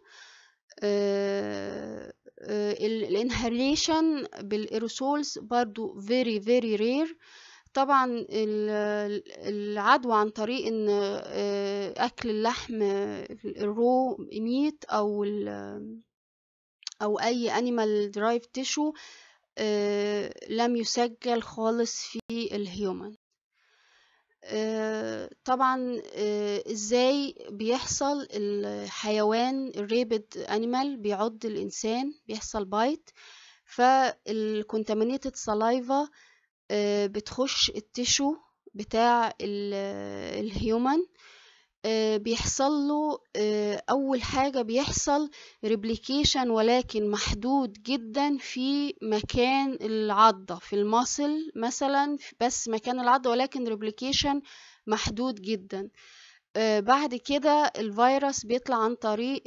الانهاليشن بالايروسولز برضو very very rare طبعا العدوى عن طريق ان آه، اكل اللحم الرو ميت او او اي انيمال درايف تيشو لم يسجل خالص في الهيومن آه، طبعا آه، ازاي بيحصل الحيوان الريبد انيمال بيعض الانسان بيحصل بايت فالكونتامينيتد سلايفا آه، بتخش التشو بتاع الهيومن آه، بيحصل له آه، اول حاجة بيحصل ريبليكيشن ولكن محدود جدا في مكان العضة في الماسل مثلا بس مكان العضة ولكن ريبليكيشن محدود جدا بعد كده الفيروس بيطلع عن طريق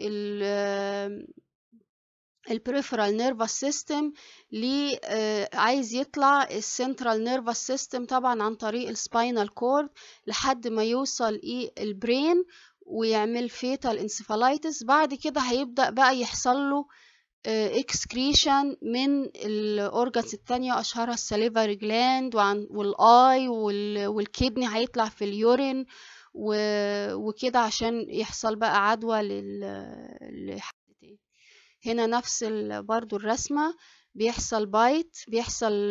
البريفرال نيرفس سيستم ليه عايز يطلع السنترال نيرفس سيستم طبعا عن طريق السباينال كورد لحد ما يوصل ايه البرين ويعمل فيتال انسفالايتس بعد كده هيبدأ بقى يحصل له اكسكريشن من الاورجانز التانية اشهرها السليفري جلاند والاي والكدني هيطلع في اليورين وكده عشان يحصل بقى عدوى لل هنا نفس برضو الرسمة بيحصل بايت بيحصل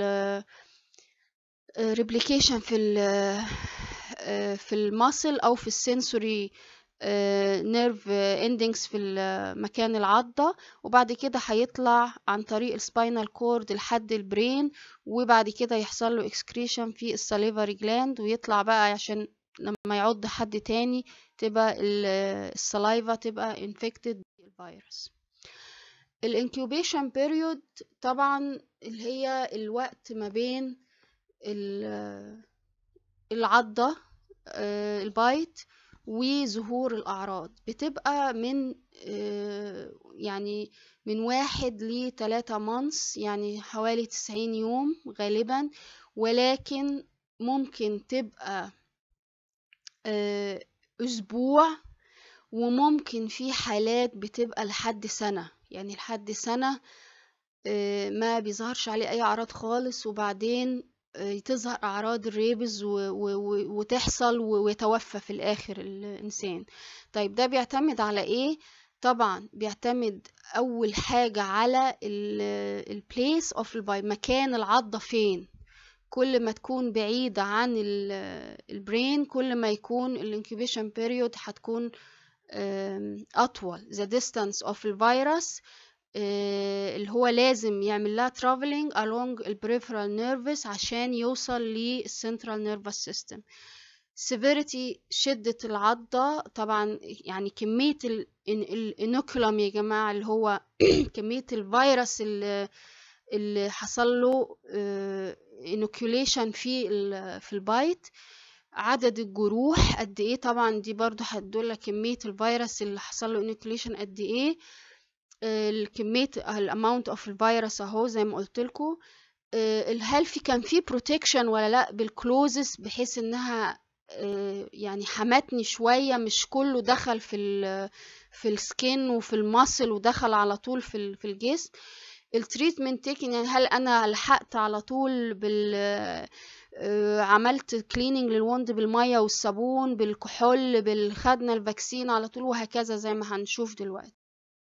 ريبليكيشن في ال في الماسل او في السنسوري نيرف اندنجز في مكان العضة وبعد كده هيطلع عن طريق السباينال كورد لحد البرين وبعد كده يحصل له اكسكريشن في السليفري جلاند ويطلع بقى عشان لما يعض حد تاني تبقى السلايفا تبقى انفكتد بالفيروس الانكيوبيشن بيريود طبعا اللي هي الوقت ما بين العضة آه، البايت وظهور الأعراض بتبقى من آه، يعني من واحد لتلاتة مانس يعني حوالي تسعين يوم غالبا ولكن ممكن تبقى آه، أسبوع وممكن في حالات بتبقى لحد سنة يعني لحد سنة آه، ما بيظهرش عليه أي أعراض خالص وبعدين آه، تظهر أعراض الريبز وتحصل ويتوفى في الآخر الإنسان طيب ده بيعتمد على إيه؟ طبعا بيعتمد أول حاجة على البليس اوف مكان العضة فين كل ما تكون بعيدة عن البرين كل ما يكون الانكيبيشن بيريود هتكون أطول the distance of الفيروس آه، اللي هو لازم يعمل لها traveling along peripheral nerves عشان يوصل للcentral nervous system severity شدة العضة طبعا يعني كمية الانوكولوم يا جماعة اللي هو كمية الفيروس اللي, اللي حصل له inoculation في في البايت عدد الجروح قد ايه طبعا دي برضو هتدل كمية الفيروس اللي حصل له انوكليشن قد ايه الكمية الاماونت اوف الفيروس اهو زي ما قلت لكم هل في كان في بروتكشن ولا لا بالكلوزس بحيث انها آه، يعني حمتني شوية مش كله دخل في ال في السكين وفي الماسل ودخل على طول في ال- في الجسم التريتمنت تيكن يعني هل انا لحقت على طول بال آه، عملت كليننج للوند بالميه والصابون بالكحول بالخدنا الفاكسين على طول وهكذا زي ما هنشوف دلوقتي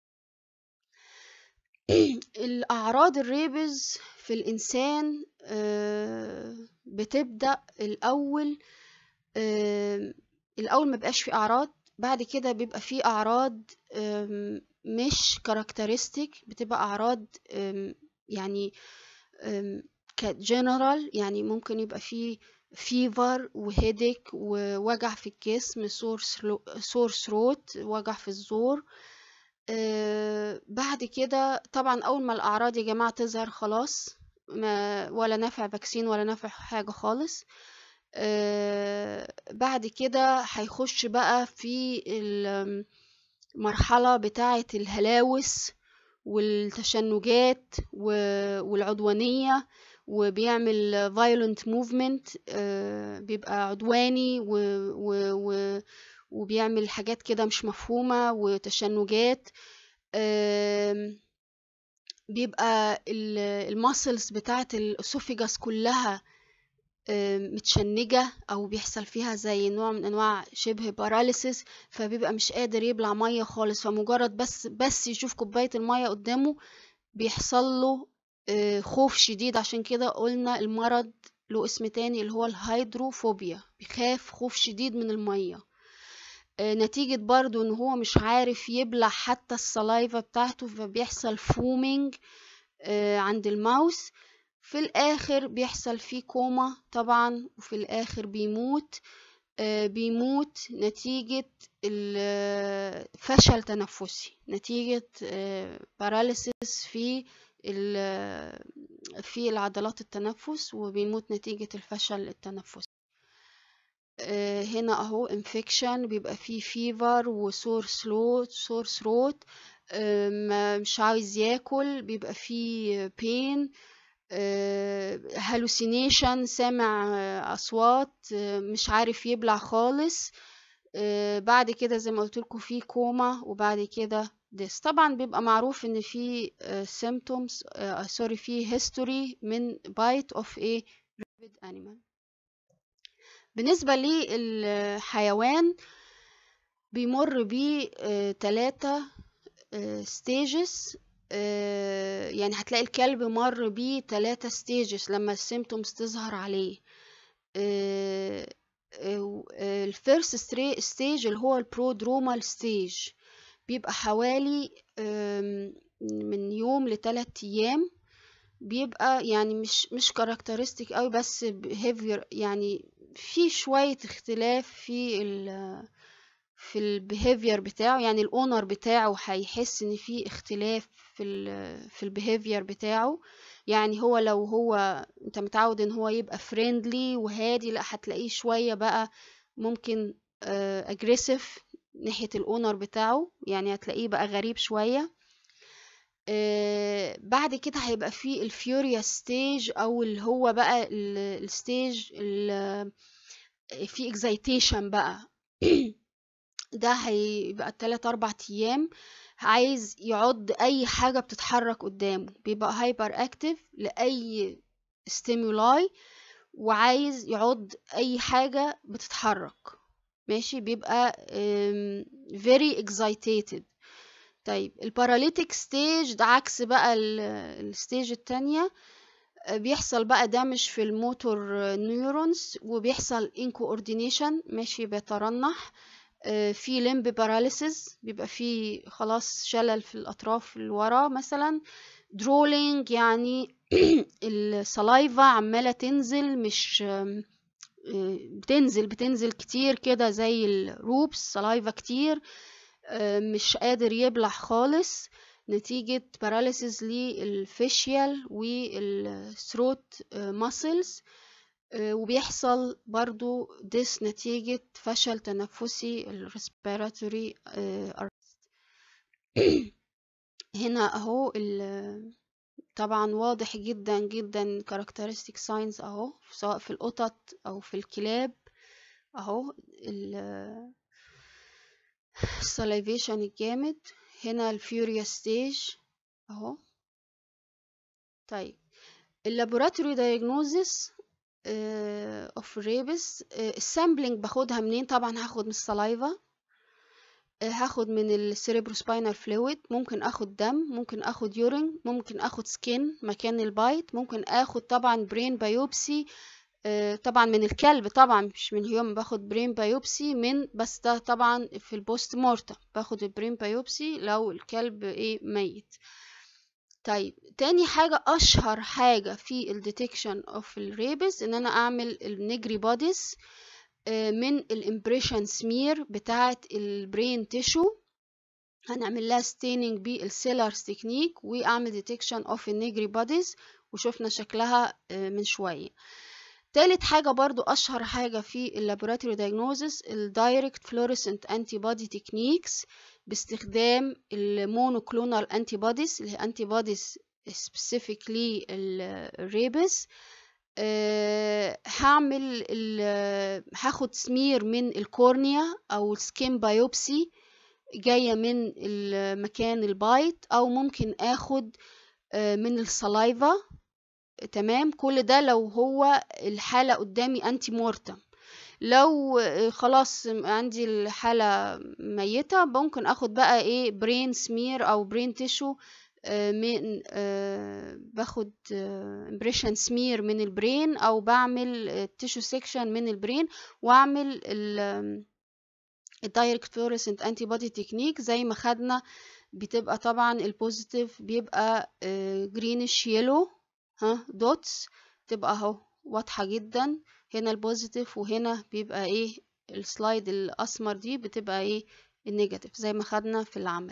الأعراض الريبز في الإنسان آه، بتبدأ الأول آم، الأول ما بقاش في أعراض بعد كده بيبقى في أعراض آم، مش كاركترستيك بتبقى أعراض آم، يعني كجنرال يعني ممكن يبقى في فيفر وهيدك ووجع في الجسم سور سور ثروت وجع في الزور آه، بعد كده طبعا اول ما الاعراض يا جماعه تظهر خلاص ما ولا نافع فاكسين ولا نافع حاجه خالص آه، بعد كده هيخش بقى في المرحله بتاعه الهلاوس والتشنجات و- والعدوانيه وبيعمل violent movement آه، بيبقى عدواني و, و, و وبيعمل حاجات كده مش مفهومة وتشنجات آم، بيبقى الماسلز بتاعة الأسوفيجاس كلها آم، متشنجة أو بيحصل فيها زي نوع من أنواع شبه باراليسيس فبيبقى مش قادر يبلع مية خالص فمجرد بس بس يشوف كوباية المية قدامه بيحصل له آه، خوف شديد عشان كده قلنا المرض له اسم تاني اللي هو الهيدروفوبيا بيخاف خوف شديد من المية آه، نتيجة برضو ان هو مش عارف يبلع حتى السلايفا بتاعته فبيحصل فومينج عند الماوس في الاخر بيحصل فيه كوما طبعا وفي الاخر بيموت آه، بيموت نتيجة ال- فشل تنفسي نتيجة باراليسيس في ال- في العضلات التنفس وبيموت نتيجة الفشل التنفسي آه، هنا اهو انفكشن بيبقى فيه فيفر وسور سلوت سور ثروت مش عاوز ياكل بيبقى فيه بين هالوسينيشن سامع آه، اصوات آه، مش عارف يبلع خالص آه، بعد كده زي ما قلت لكم في كوما وبعد كده ديس طبعا بيبقى معروف ان في symptoms سوري في history من bite of a rabid animal بالنسبة للحيوان بيمر بيه آه، تلاتة ستيجز يعني هتلاقي الكلب مر بيه تلاتة ستيجز لما السيمتومز تظهر عليه الفيرست ستيج اللي هو البرودرومال ستيج بيبقى حوالي آم، من يوم لتلات ايام بيبقى يعني مش مش كاركترستيك قوي بس behavior يعني في شوية اختلاف في ال في البيهيفير بتاعه يعني الاونر بتاعه هيحس ان في اختلاف في ال في البيهيفير بتاعه يعني هو لو هو انت متعود ان هو يبقى فريندلي وهادي لا هتلاقيه شوية بقى ممكن اجريسيف ناحية الاونر بتاعه يعني هتلاقيه بقى غريب شوية آه، بعد كده هيبقى فيه الفيوريا ستيج او اللي هو بقى الستيج في اكزايتيشن بقى ده هيبقى تلات اربع ايام عايز يعض اي حاجة بتتحرك قدامه بيبقى هايبر اكتف لاي ستيمولاي وعايز يعض اي حاجة بتتحرك ماشي بيبقى um, very excited طيب الباراليتيك ستيج ده عكس بقى الستيج التانية آه، بيحصل بقى دمج في الموتور نيورونز وبيحصل انكوردينيشن ماشي بيترنح آه، في لمب باراليسيس بيبقى في خلاص شلل في الأطراف اللي ورا مثلا درولينج يعني السلايفا عمالة تنزل مش آم، آه، بتنزل بتنزل كتير كده زي الروبس سلايفا كتير آه، مش قادر يبلع خالص نتيجة باراليسيس للفيشيال والثروت ماسلز وبيحصل برضو ديس نتيجة فشل تنفسي الريسبيراتوري هنا اهو ال- طبعا واضح جدا جدا characteristic signs اهو سواء في القطط او في الكلاب اهو ال salivation الجامد هنا الفيوريا ستيج اهو طيب اللابوراتوري دايجنوزس اوف ريبس السامبلينج باخدها منين طبعا هاخد من السلايفا هاخد من السيريبروسباينال فلويد ممكن اخد دم ممكن اخد يورين ممكن اخد سكين مكان البايت ممكن اخد طبعا برين بايوبسي طبعا من الكلب طبعا مش من هيوم باخد برين بايوبسي من بس ده طبعا في البوست مورتم باخد البرين بايوبسي لو الكلب ايه ميت طيب تاني حاجة أشهر حاجة في الديتكشن اوف الريبس إن أنا أعمل النجري بوديز من الامبريشن سمير بتاعة البرين تيشو هنعمل لها ستيننج بالسيلرز تكنيك وأعمل ديتكشن اوف النجري بوديز وشوفنا شكلها من شوية تالت حاجة برضو أشهر حاجة في اللابوراتوري دايجنوزس الدايركت فلوريسنت انتي بودي تكنيكس باستخدام المونوكلونال انتي بوديز اللي هي انتي بوديز سبيسيفيكلي الريبس أه هعمل هاخد سمير من الكورنيا او السكين بايوبسي جاية من مكان البايت او ممكن اخد أه من السلايفا تمام كل ده لو هو الحالة قدامي انتي مورتم لو خلاص عندي الحالة ميتة ممكن اخد بقى ايه برين سمير او برين تيشو من باخد امبريشن سمير من البرين او بعمل تيشو سيكشن من البرين واعمل الدايركت فلوريسنت انتي بودي تكنيك زي ما خدنا بتبقى طبعا البوزيتيف بيبقى جرينش يلو ها دوتس تبقى اهو واضحة جدا هنا البوزيتيف وهنا بيبقى ايه السلايد الاسمر دي بتبقى ايه النيجاتيف زي ما خدنا في العمل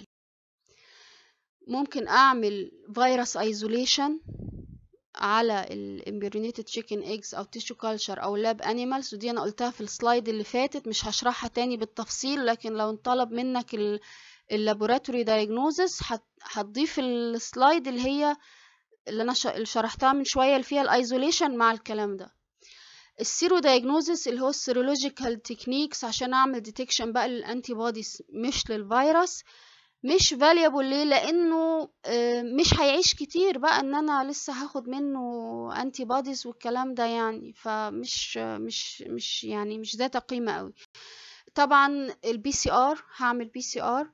ممكن اعمل فيروس ايزوليشن على الامبريونيتد تشيكن ايجز او تيشو كلتشر او لاب انيمالز ودي انا قلتها في السلايد اللي فاتت مش هشرحها تاني بالتفصيل لكن لو انطلب منك اللابوراتوري دايجنوزس هتضيف السلايد اللي هي اللي انا شرحتها من شويه اللي فيها الايزوليشن مع الكلام ده السيرو دايجنوزس اللي هو السيرولوجيكال تكنيكس عشان اعمل ديتكشن بقى للانتي بوديز مش للفيروس مش فاليبل ليه لانه مش هيعيش كتير بقى ان انا لسه هاخد منه انتي بوديز والكلام ده يعني فمش مش مش يعني مش ذات قيمه قوي طبعا البي سي ار هعمل بي سي ار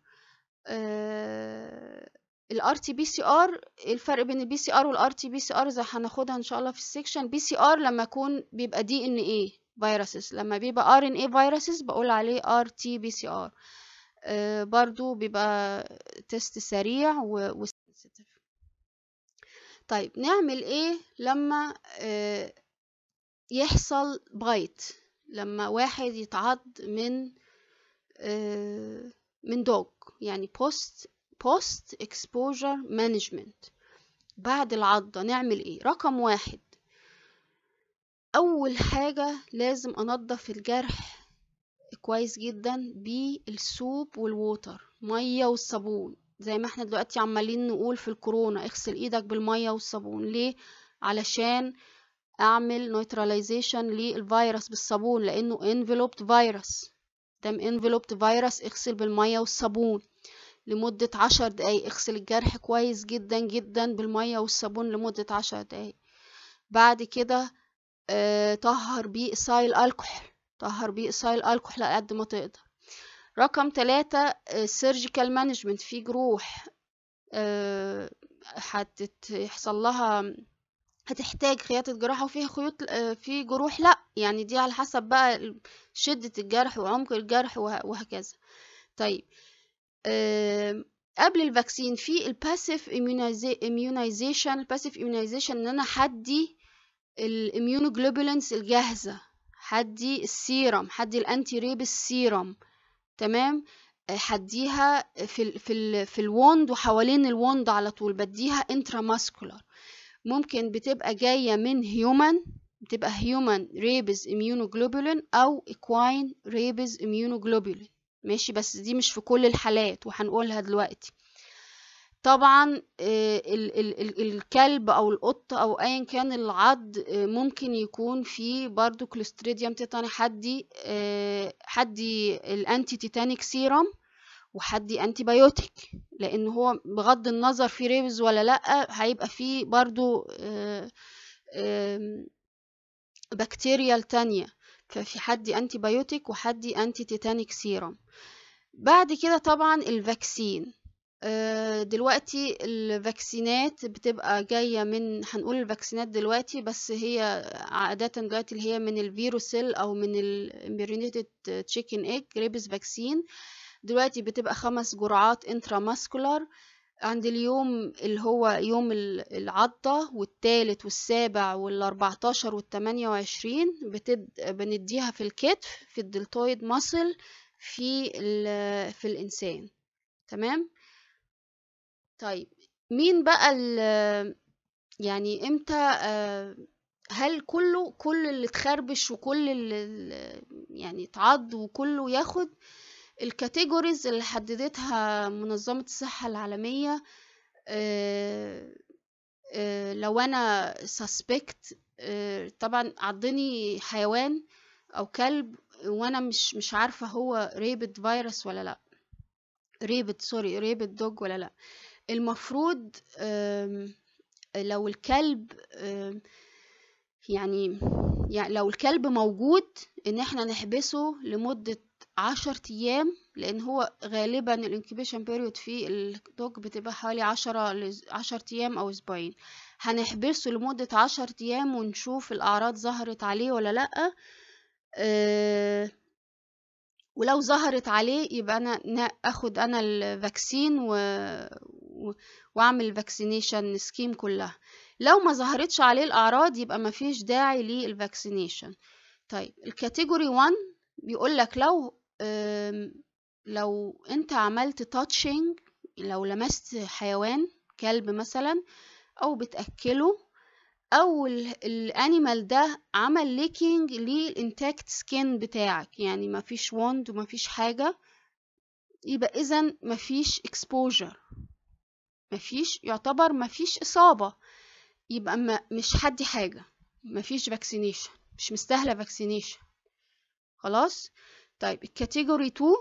الار تي بي سي ار الفرق بين البي سي ار والار تي بي سي ار زي هناخدها ان شاء الله في السكشن بي سي ار لما يكون بيبقى دي ان ايه فيروسز لما بيبقى ار ان ايه فيروسز بقول عليه ار تي بي سي ار برضو بيبقى تيست سريع و طيب نعمل ايه لما آه يحصل بايت لما واحد يتعض من آه من دوج يعني بوست بوست اكسبوجر مانجمنت بعد العضة نعمل ايه رقم واحد اول حاجة لازم انضف الجرح كويس جدا بالسوب والووتر مية والصابون زي ما احنا دلوقتي عمالين نقول في الكورونا اغسل ايدك بالمية والصابون ليه علشان اعمل نيوتراليزيشن للفيروس بالصابون لانه enveloped فيروس دام enveloped فيروس اغسل بالمية والصابون لمدة عشر دقايق اغسل الجرح كويس جدا جدا بالمية والصابون لمدة عشر دقايق بعد كده اه طهر بيه سايل الكحول طهر بيه سايل الكحول على قد ما تقدر رقم ثلاثة سيرجيكال مانجمنت في جروح اه هتحصل لها هتحتاج خياطة جراحة وفيها خيوط في جروح لا يعني دي على حسب بقى شدة الجرح وعمق الجرح وهكذا طيب أه قبل الفاكسين في الباسيف immunization الباسيف immunization ان انا حدي الاميونوجلوبولينز الجاهزة حدي السيرم حدي الانتي ريبس سيرم تمام حديها في ال في ال في الوند وحوالين الوند على طول بديها انتراماسكولار ممكن بتبقى جاية من هيومن بتبقى هيومن ريبز immunoglobulin او equine ريبز immunoglobulin ماشي بس دي مش في كل الحالات وهنقولها دلوقتي طبعا آه، ال- ال- ال- الكلب او القط او ايا كان العض آه، ممكن يكون فيه برضو كلوستريديوم تيتاني حدي آه، حدي الانتي تيتانيك سيرم وحدي انتي بايوتيك لان هو بغض النظر في ريبز ولا لا هيبقى فيه برضو آه، آم، بكتيريال تانية ففي حدي انتي بايوتيك وحدي انتي تيتانيك سيرم بعد كده طبعا الفاكسين آه، دلوقتي الفاكسينات بتبقى جاية من هنقول الفاكسينات دلوقتي بس هي عادة دلوقتي اللي هي من الفيروسيل أو من الامبريونيتد تشيكن ايج ريبس فاكسين دلوقتي بتبقى خمس جرعات انتراماسكولار عند اليوم اللي هو يوم ال- العضة والتالت والسابع والأربعتاشر والتمانية وعشرين بتد... بنديها في الكتف في الدلتويد ماسل في ال... في الإنسان تمام طيب مين بقى ال يعني امتى آه، هل كله كل اللي اتخربش وكل اللي يعني اتعض وكله ياخد الكاتيجوريز اللي حددتها منظمة الصحة العالمية آه، آه، لو انا سسبكت طبعا عضني حيوان او كلب وانا مش مش عارفة هو ريبت فيروس ولا لا ريبت سوري ريبت دوج ولا لا المفروض آم، لو الكلب آم، يعني يعني لو الكلب موجود ان احنا نحبسه لمدة عشر ايام لان هو غالبا الانكيبيشن بيريود في الدوج بتبقى حوالي عشرة لز- عشر ايام او اسبوعين هنحبسه لمدة عشر ايام ونشوف الاعراض ظهرت عليه ولا لأ آه، ولو ظهرت عليه يبقى انا نا- اخد انا الفاكسين و... و... واعمل الفاكسينيشن سكيم كلها لو ما ظهرتش عليه الاعراض يبقى ما فيش داعي للفاكسينيشن طيب الكاتيجوري 1 بيقول لك لو أم، لو انت عملت تاتشنج لو لمست حيوان كلب مثلا او بتاكله او الانيمال ده عمل ليكينج للانتاكت سكين بتاعك يعني ما فيش وند وما فيش حاجه يبقى اذا ما فيش اكسبوجر ما فيش يعتبر ما فيش اصابه يبقى ما مش حدي حاجه ما فيش فاكسينيشن مش مستاهله فاكسينيشن خلاص طيب الكاتيجوري 2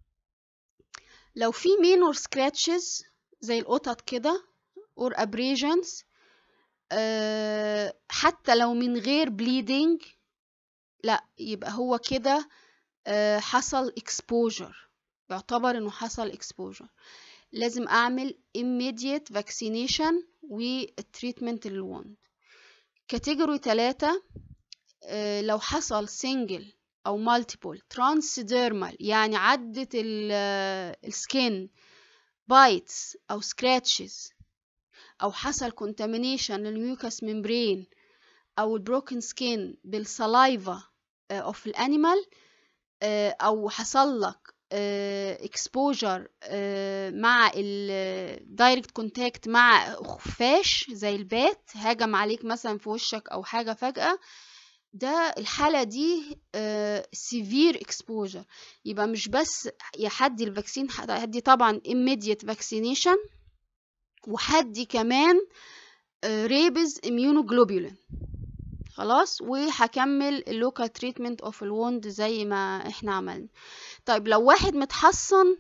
لو في minor scratches زي القطط كده or abrasions آه، حتى لو من غير bleeding لا يبقى هو كده آه، حصل exposure يعتبر انه حصل exposure لازم اعمل immediate vaccination والتريتمنت للوند كاتيجوري 3 لو حصل single او multiple transdermal يعني عدت السكين بايتس او scratches او حصل contamination للميوكس ممبرين او البروكن سكين بالسلايفا اوف الانيمال او حصل لك اكسبوجر مع الدايركت كونتاكت مع خفاش زي البات هاجم عليك مثلا في وشك او حاجه فجاه ده الحالة دي سيفير اكسبوجر يبقى مش بس يحدي الفاكسين هدي طبعا immediate vaccination وحدي كمان ريبز immunoglobulin خلاص وهكمل اللوكال تريتمنت اوف الوند زي ما احنا عملنا طيب لو واحد متحصن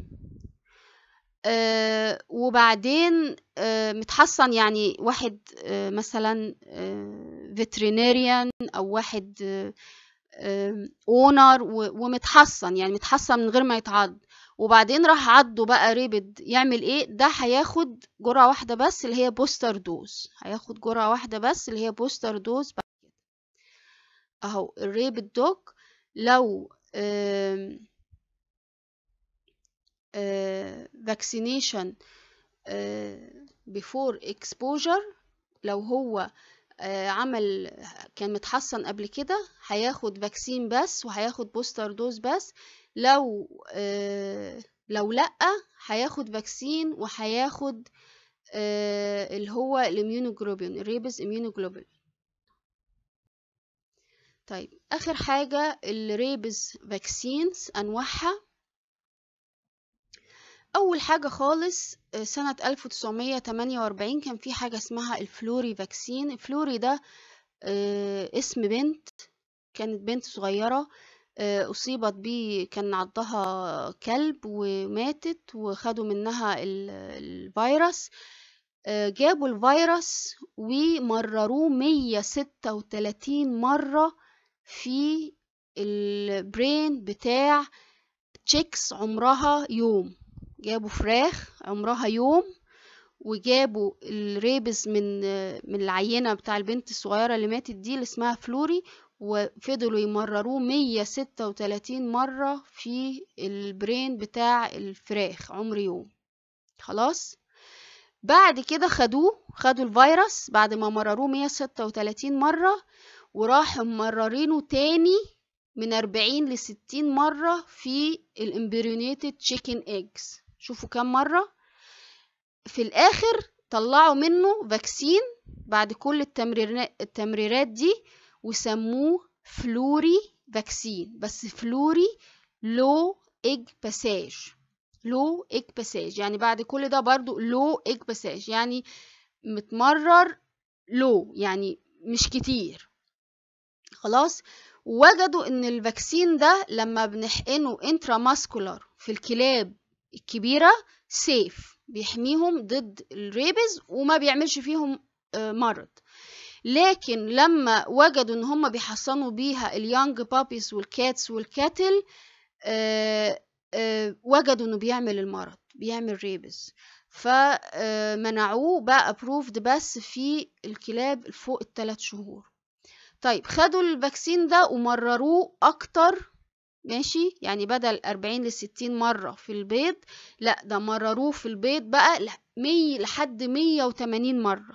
آه وبعدين آه متحصن يعني واحد آه مثلا فيترينيريان او واحد اونر ومتحصن يعني متحصن من غير ما يتعض وبعدين راح عضه بقى ريبد يعمل ايه ده هياخد جرعة واحدة بس اللي هي بوستر دوز هياخد جرعة واحدة بس اللي هي بوستر دوز بعد كده اهو الريبد دوج لو آم vaccination before exposure لو هو عمل كان متحصن قبل كده هياخد فاكسين بس وهياخد بوستر دوز بس لو لو لأ هياخد فاكسين وهياخد اللي هو الاميونوجلوبين الريبس اميونوجلوبين طيب اخر حاجة الريبس فاكسينز انواعها أول حاجة خالص آه، سنة 1948 كان في حاجة اسمها الفلوري فاكسين الفلوري ده آه، اسم بنت كانت بنت صغيرة آه، أصيبت بيه كان عضها كلب وماتت وخدوا منها ال- الفيروس آه، جابوا الفيروس ومرروه 136 مرة في البرين بتاع تشيكس عمرها يوم جابوا فراخ عمرها يوم وجابوا الريبز من من العينة بتاع البنت الصغيرة اللي ماتت دي اللي اسمها فلوري وفضلوا يمرروه 136 مرة في البرين بتاع الفراخ عمر يوم خلاص بعد كده خدوه خدوا الفيروس بعد ما مرروه 136 مرة وراحوا مررينه تاني من 40 ل 60 مرة في الامبريونيتد تشيكن ايجز شوفوا كام مرة في الآخر طلعوا منه فاكسين بعد كل التمريرات التمريرات دي وسموه فلوري فاكسين بس فلوري لو ايج باساج لو ايج باساج يعني بعد كل ده برضو لو ايج باساج يعني متمرر لو يعني مش كتير خلاص وجدوا ان الفاكسين ده لما بنحقنه انتراماسكولار في الكلاب الكبيرة سيف بيحميهم ضد الريبز وما بيعملش فيهم آه، مرض لكن لما وجدوا ان هم بيحصنوا بيها اليانج بابيز والكاتس والكاتل آه، آه، وجدوا انه بيعمل المرض بيعمل ريبز فمنعوه بقى ابروفد بس في الكلاب فوق الثلاث شهور طيب خدوا الفاكسين ده ومرروه اكتر ماشي يعني بدل 40 ل 60 مرة في البيض لا ده مرروه في البيض بقى ل- مية لحد 180 مرة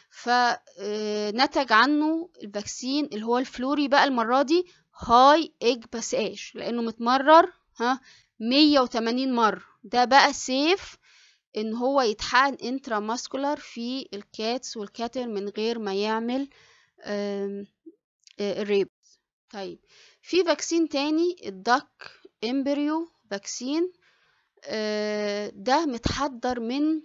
فنتج عنه الفاكسين اللي هو الفلوري بقى المرة دي هاي ايج باساج لانه متمرر ها 180 مرة ده بقى سيف ان هو يتحقن انتراماسكولار في الكاتس والكاتل من غير ما يعمل آم، آه، الريب طيب في فاكسين تاني الدك امبريو فاكسين آه، ده متحضر من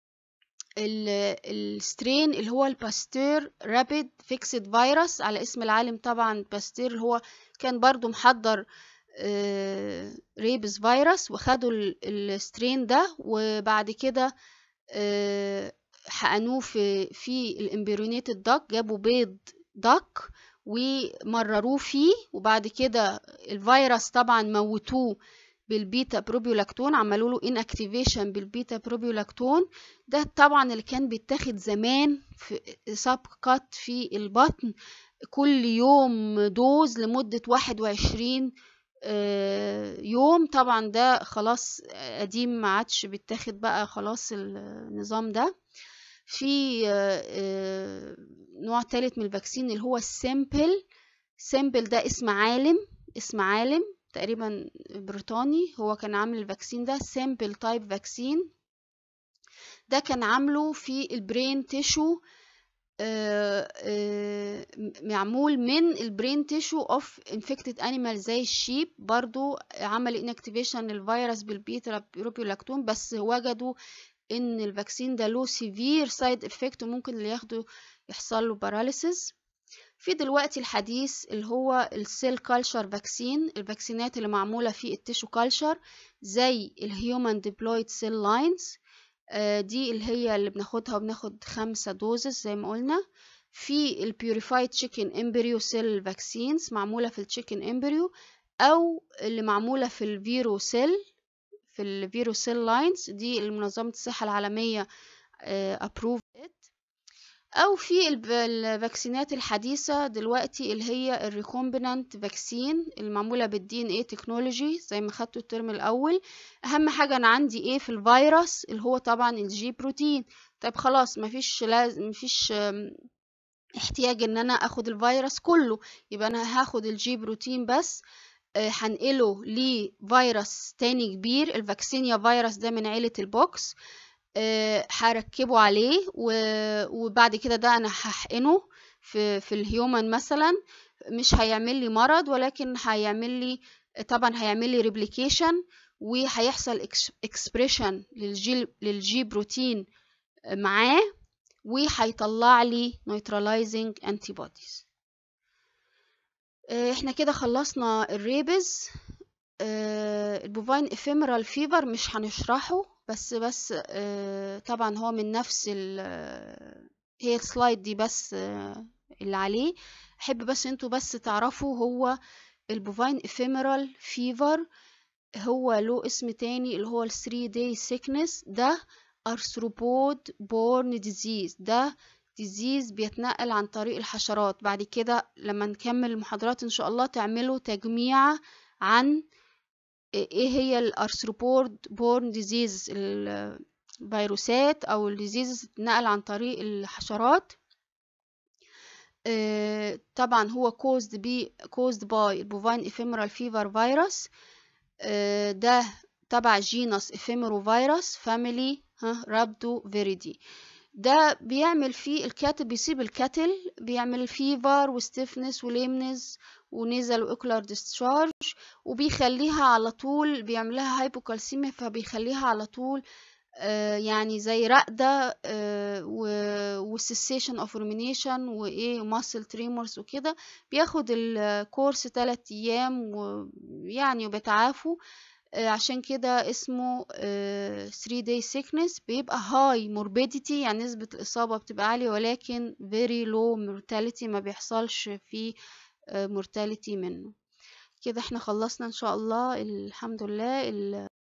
ال- السترين اللي هو الباستير رابيد فيكسد فيروس على اسم العالم طبعا باستير اللي هو كان برضو محضر آه، ريبس فيروس وخدوا ال- السترين ده وبعد كده آه، حقنوه في في الامبريونيتد داك جابوا بيض داك ومرروه فيه وبعد كده الفيروس طبعا موتوه بالبيتا بروبيولاكتون عملوا له ان اكتيفيشن بالبيتا بروبيولاكتون ده طبعا اللي كان بيتاخد زمان في سب كات في البطن كل يوم دوز لمدة 21 آه، يوم طبعا ده خلاص قديم ما عادش بيتاخد بقى خلاص النظام ده في آه، آه، نوع تالت من الفاكسين اللي هو السيمبل سيمبل ده اسم عالم اسم عالم تقريبا بريطاني هو كان عامل الفاكسين ده سيمبل تايب فاكسين ده كان عامله في البرين تيشو آه، آه، معمول من البرين تيشو اوف انفكتد انيمال زي الشيب برضو عمل انكتيفيشن للفيروس بالبيتا بروبيولاكتون بس وجدوا ان الفاكسين ده له سيفير سايد افكت وممكن اللي ياخده يحصل له باراليسيس في دلوقتي الحديث اللي هو السيل كالشر فاكسين الفاكسينات اللي معمولة في التيشو كالشر زي الهيومن ديبلويد سيل لاينز دي اللي هي اللي بناخدها وبناخد خمسة دوزز زي ما قلنا في البيوريفايد تشيكن امبريو سيل فاكسينز معمولة في التشيكن امبريو او اللي معمولة في الفيرو سيل في الفيرو سيل لاينز دي منظمة الصحة العالمية ابروف او في الب- الفاكسينات الحديثة دلوقتي اللي هي الريكومبينانت فاكسين المعمولة بالدي ان ايه تكنولوجي زي ما خدته الترم الاول اهم حاجة انا عندي ايه في الفيروس اللي هو طبعا الجي بروتين طيب خلاص مفيش لازم مفيش أم، احتياج ان انا اخد الفيروس كله يبقى انا هاخد الجي بروتين بس آه، هنقله لفيروس تاني كبير الفاكسينيا فيروس ده من عيلة البوكس آه، هركبه عليه و- وبعد كده ده انا هحقنه في في الهيومن مثلا مش هيعمل لي مرض ولكن هيعمل لي طبعا هيعمل لي ريبليكيشن وهيحصل اكسبريشن للجي للجي بروتين معاه وهيطلع لي neutralizing antibodies احنا كده خلصنا الريبز البوفاين افيمرال فيفر مش هنشرحه بس بس طبعا هو من نفس ال هي السلايد دي بس اللي عليه احب بس انتوا بس تعرفوا هو البوفاين افيمرال فيفر هو له اسم تاني اللي هو ال 3 day sickness ده arthropod borne disease ده disease بيتنقل عن طريق الحشرات بعد كده لما نكمل المحاضرات ان شاء الله تعملوا تجميع عن ايه هي الارثروبود بورن ديزيز الفيروسات او الديزيزز بتتنقل عن طريق الحشرات آه طبعا هو caused بي caused by bovine ephemeral fever virus آه ده تبع جينس ephemeral virus family ها رابدو فيريدي ده بيعمل فيه الكاتل بيصيب الكاتل بيعمل فيفر وستيفنس وليمنز ونيزل واوكلر ديسشارج وبيخليها على طول بيعملها هايبوكالسيميا فبيخليها على طول آه يعني زي رقدة آه والسيسيشن اوف رومينيشن وايه ماسل تريمورز وكده بياخد الكورس 3 ايام ويعني وبيتعافوا عشان كده اسمه 3 day sickness بيبقى high morbidity يعني نسبة الإصابة بتبقى عالية ولكن very low mortality ما بيحصلش فيه mortality منه كده احنا خلصنا ان شاء الله الحمد لله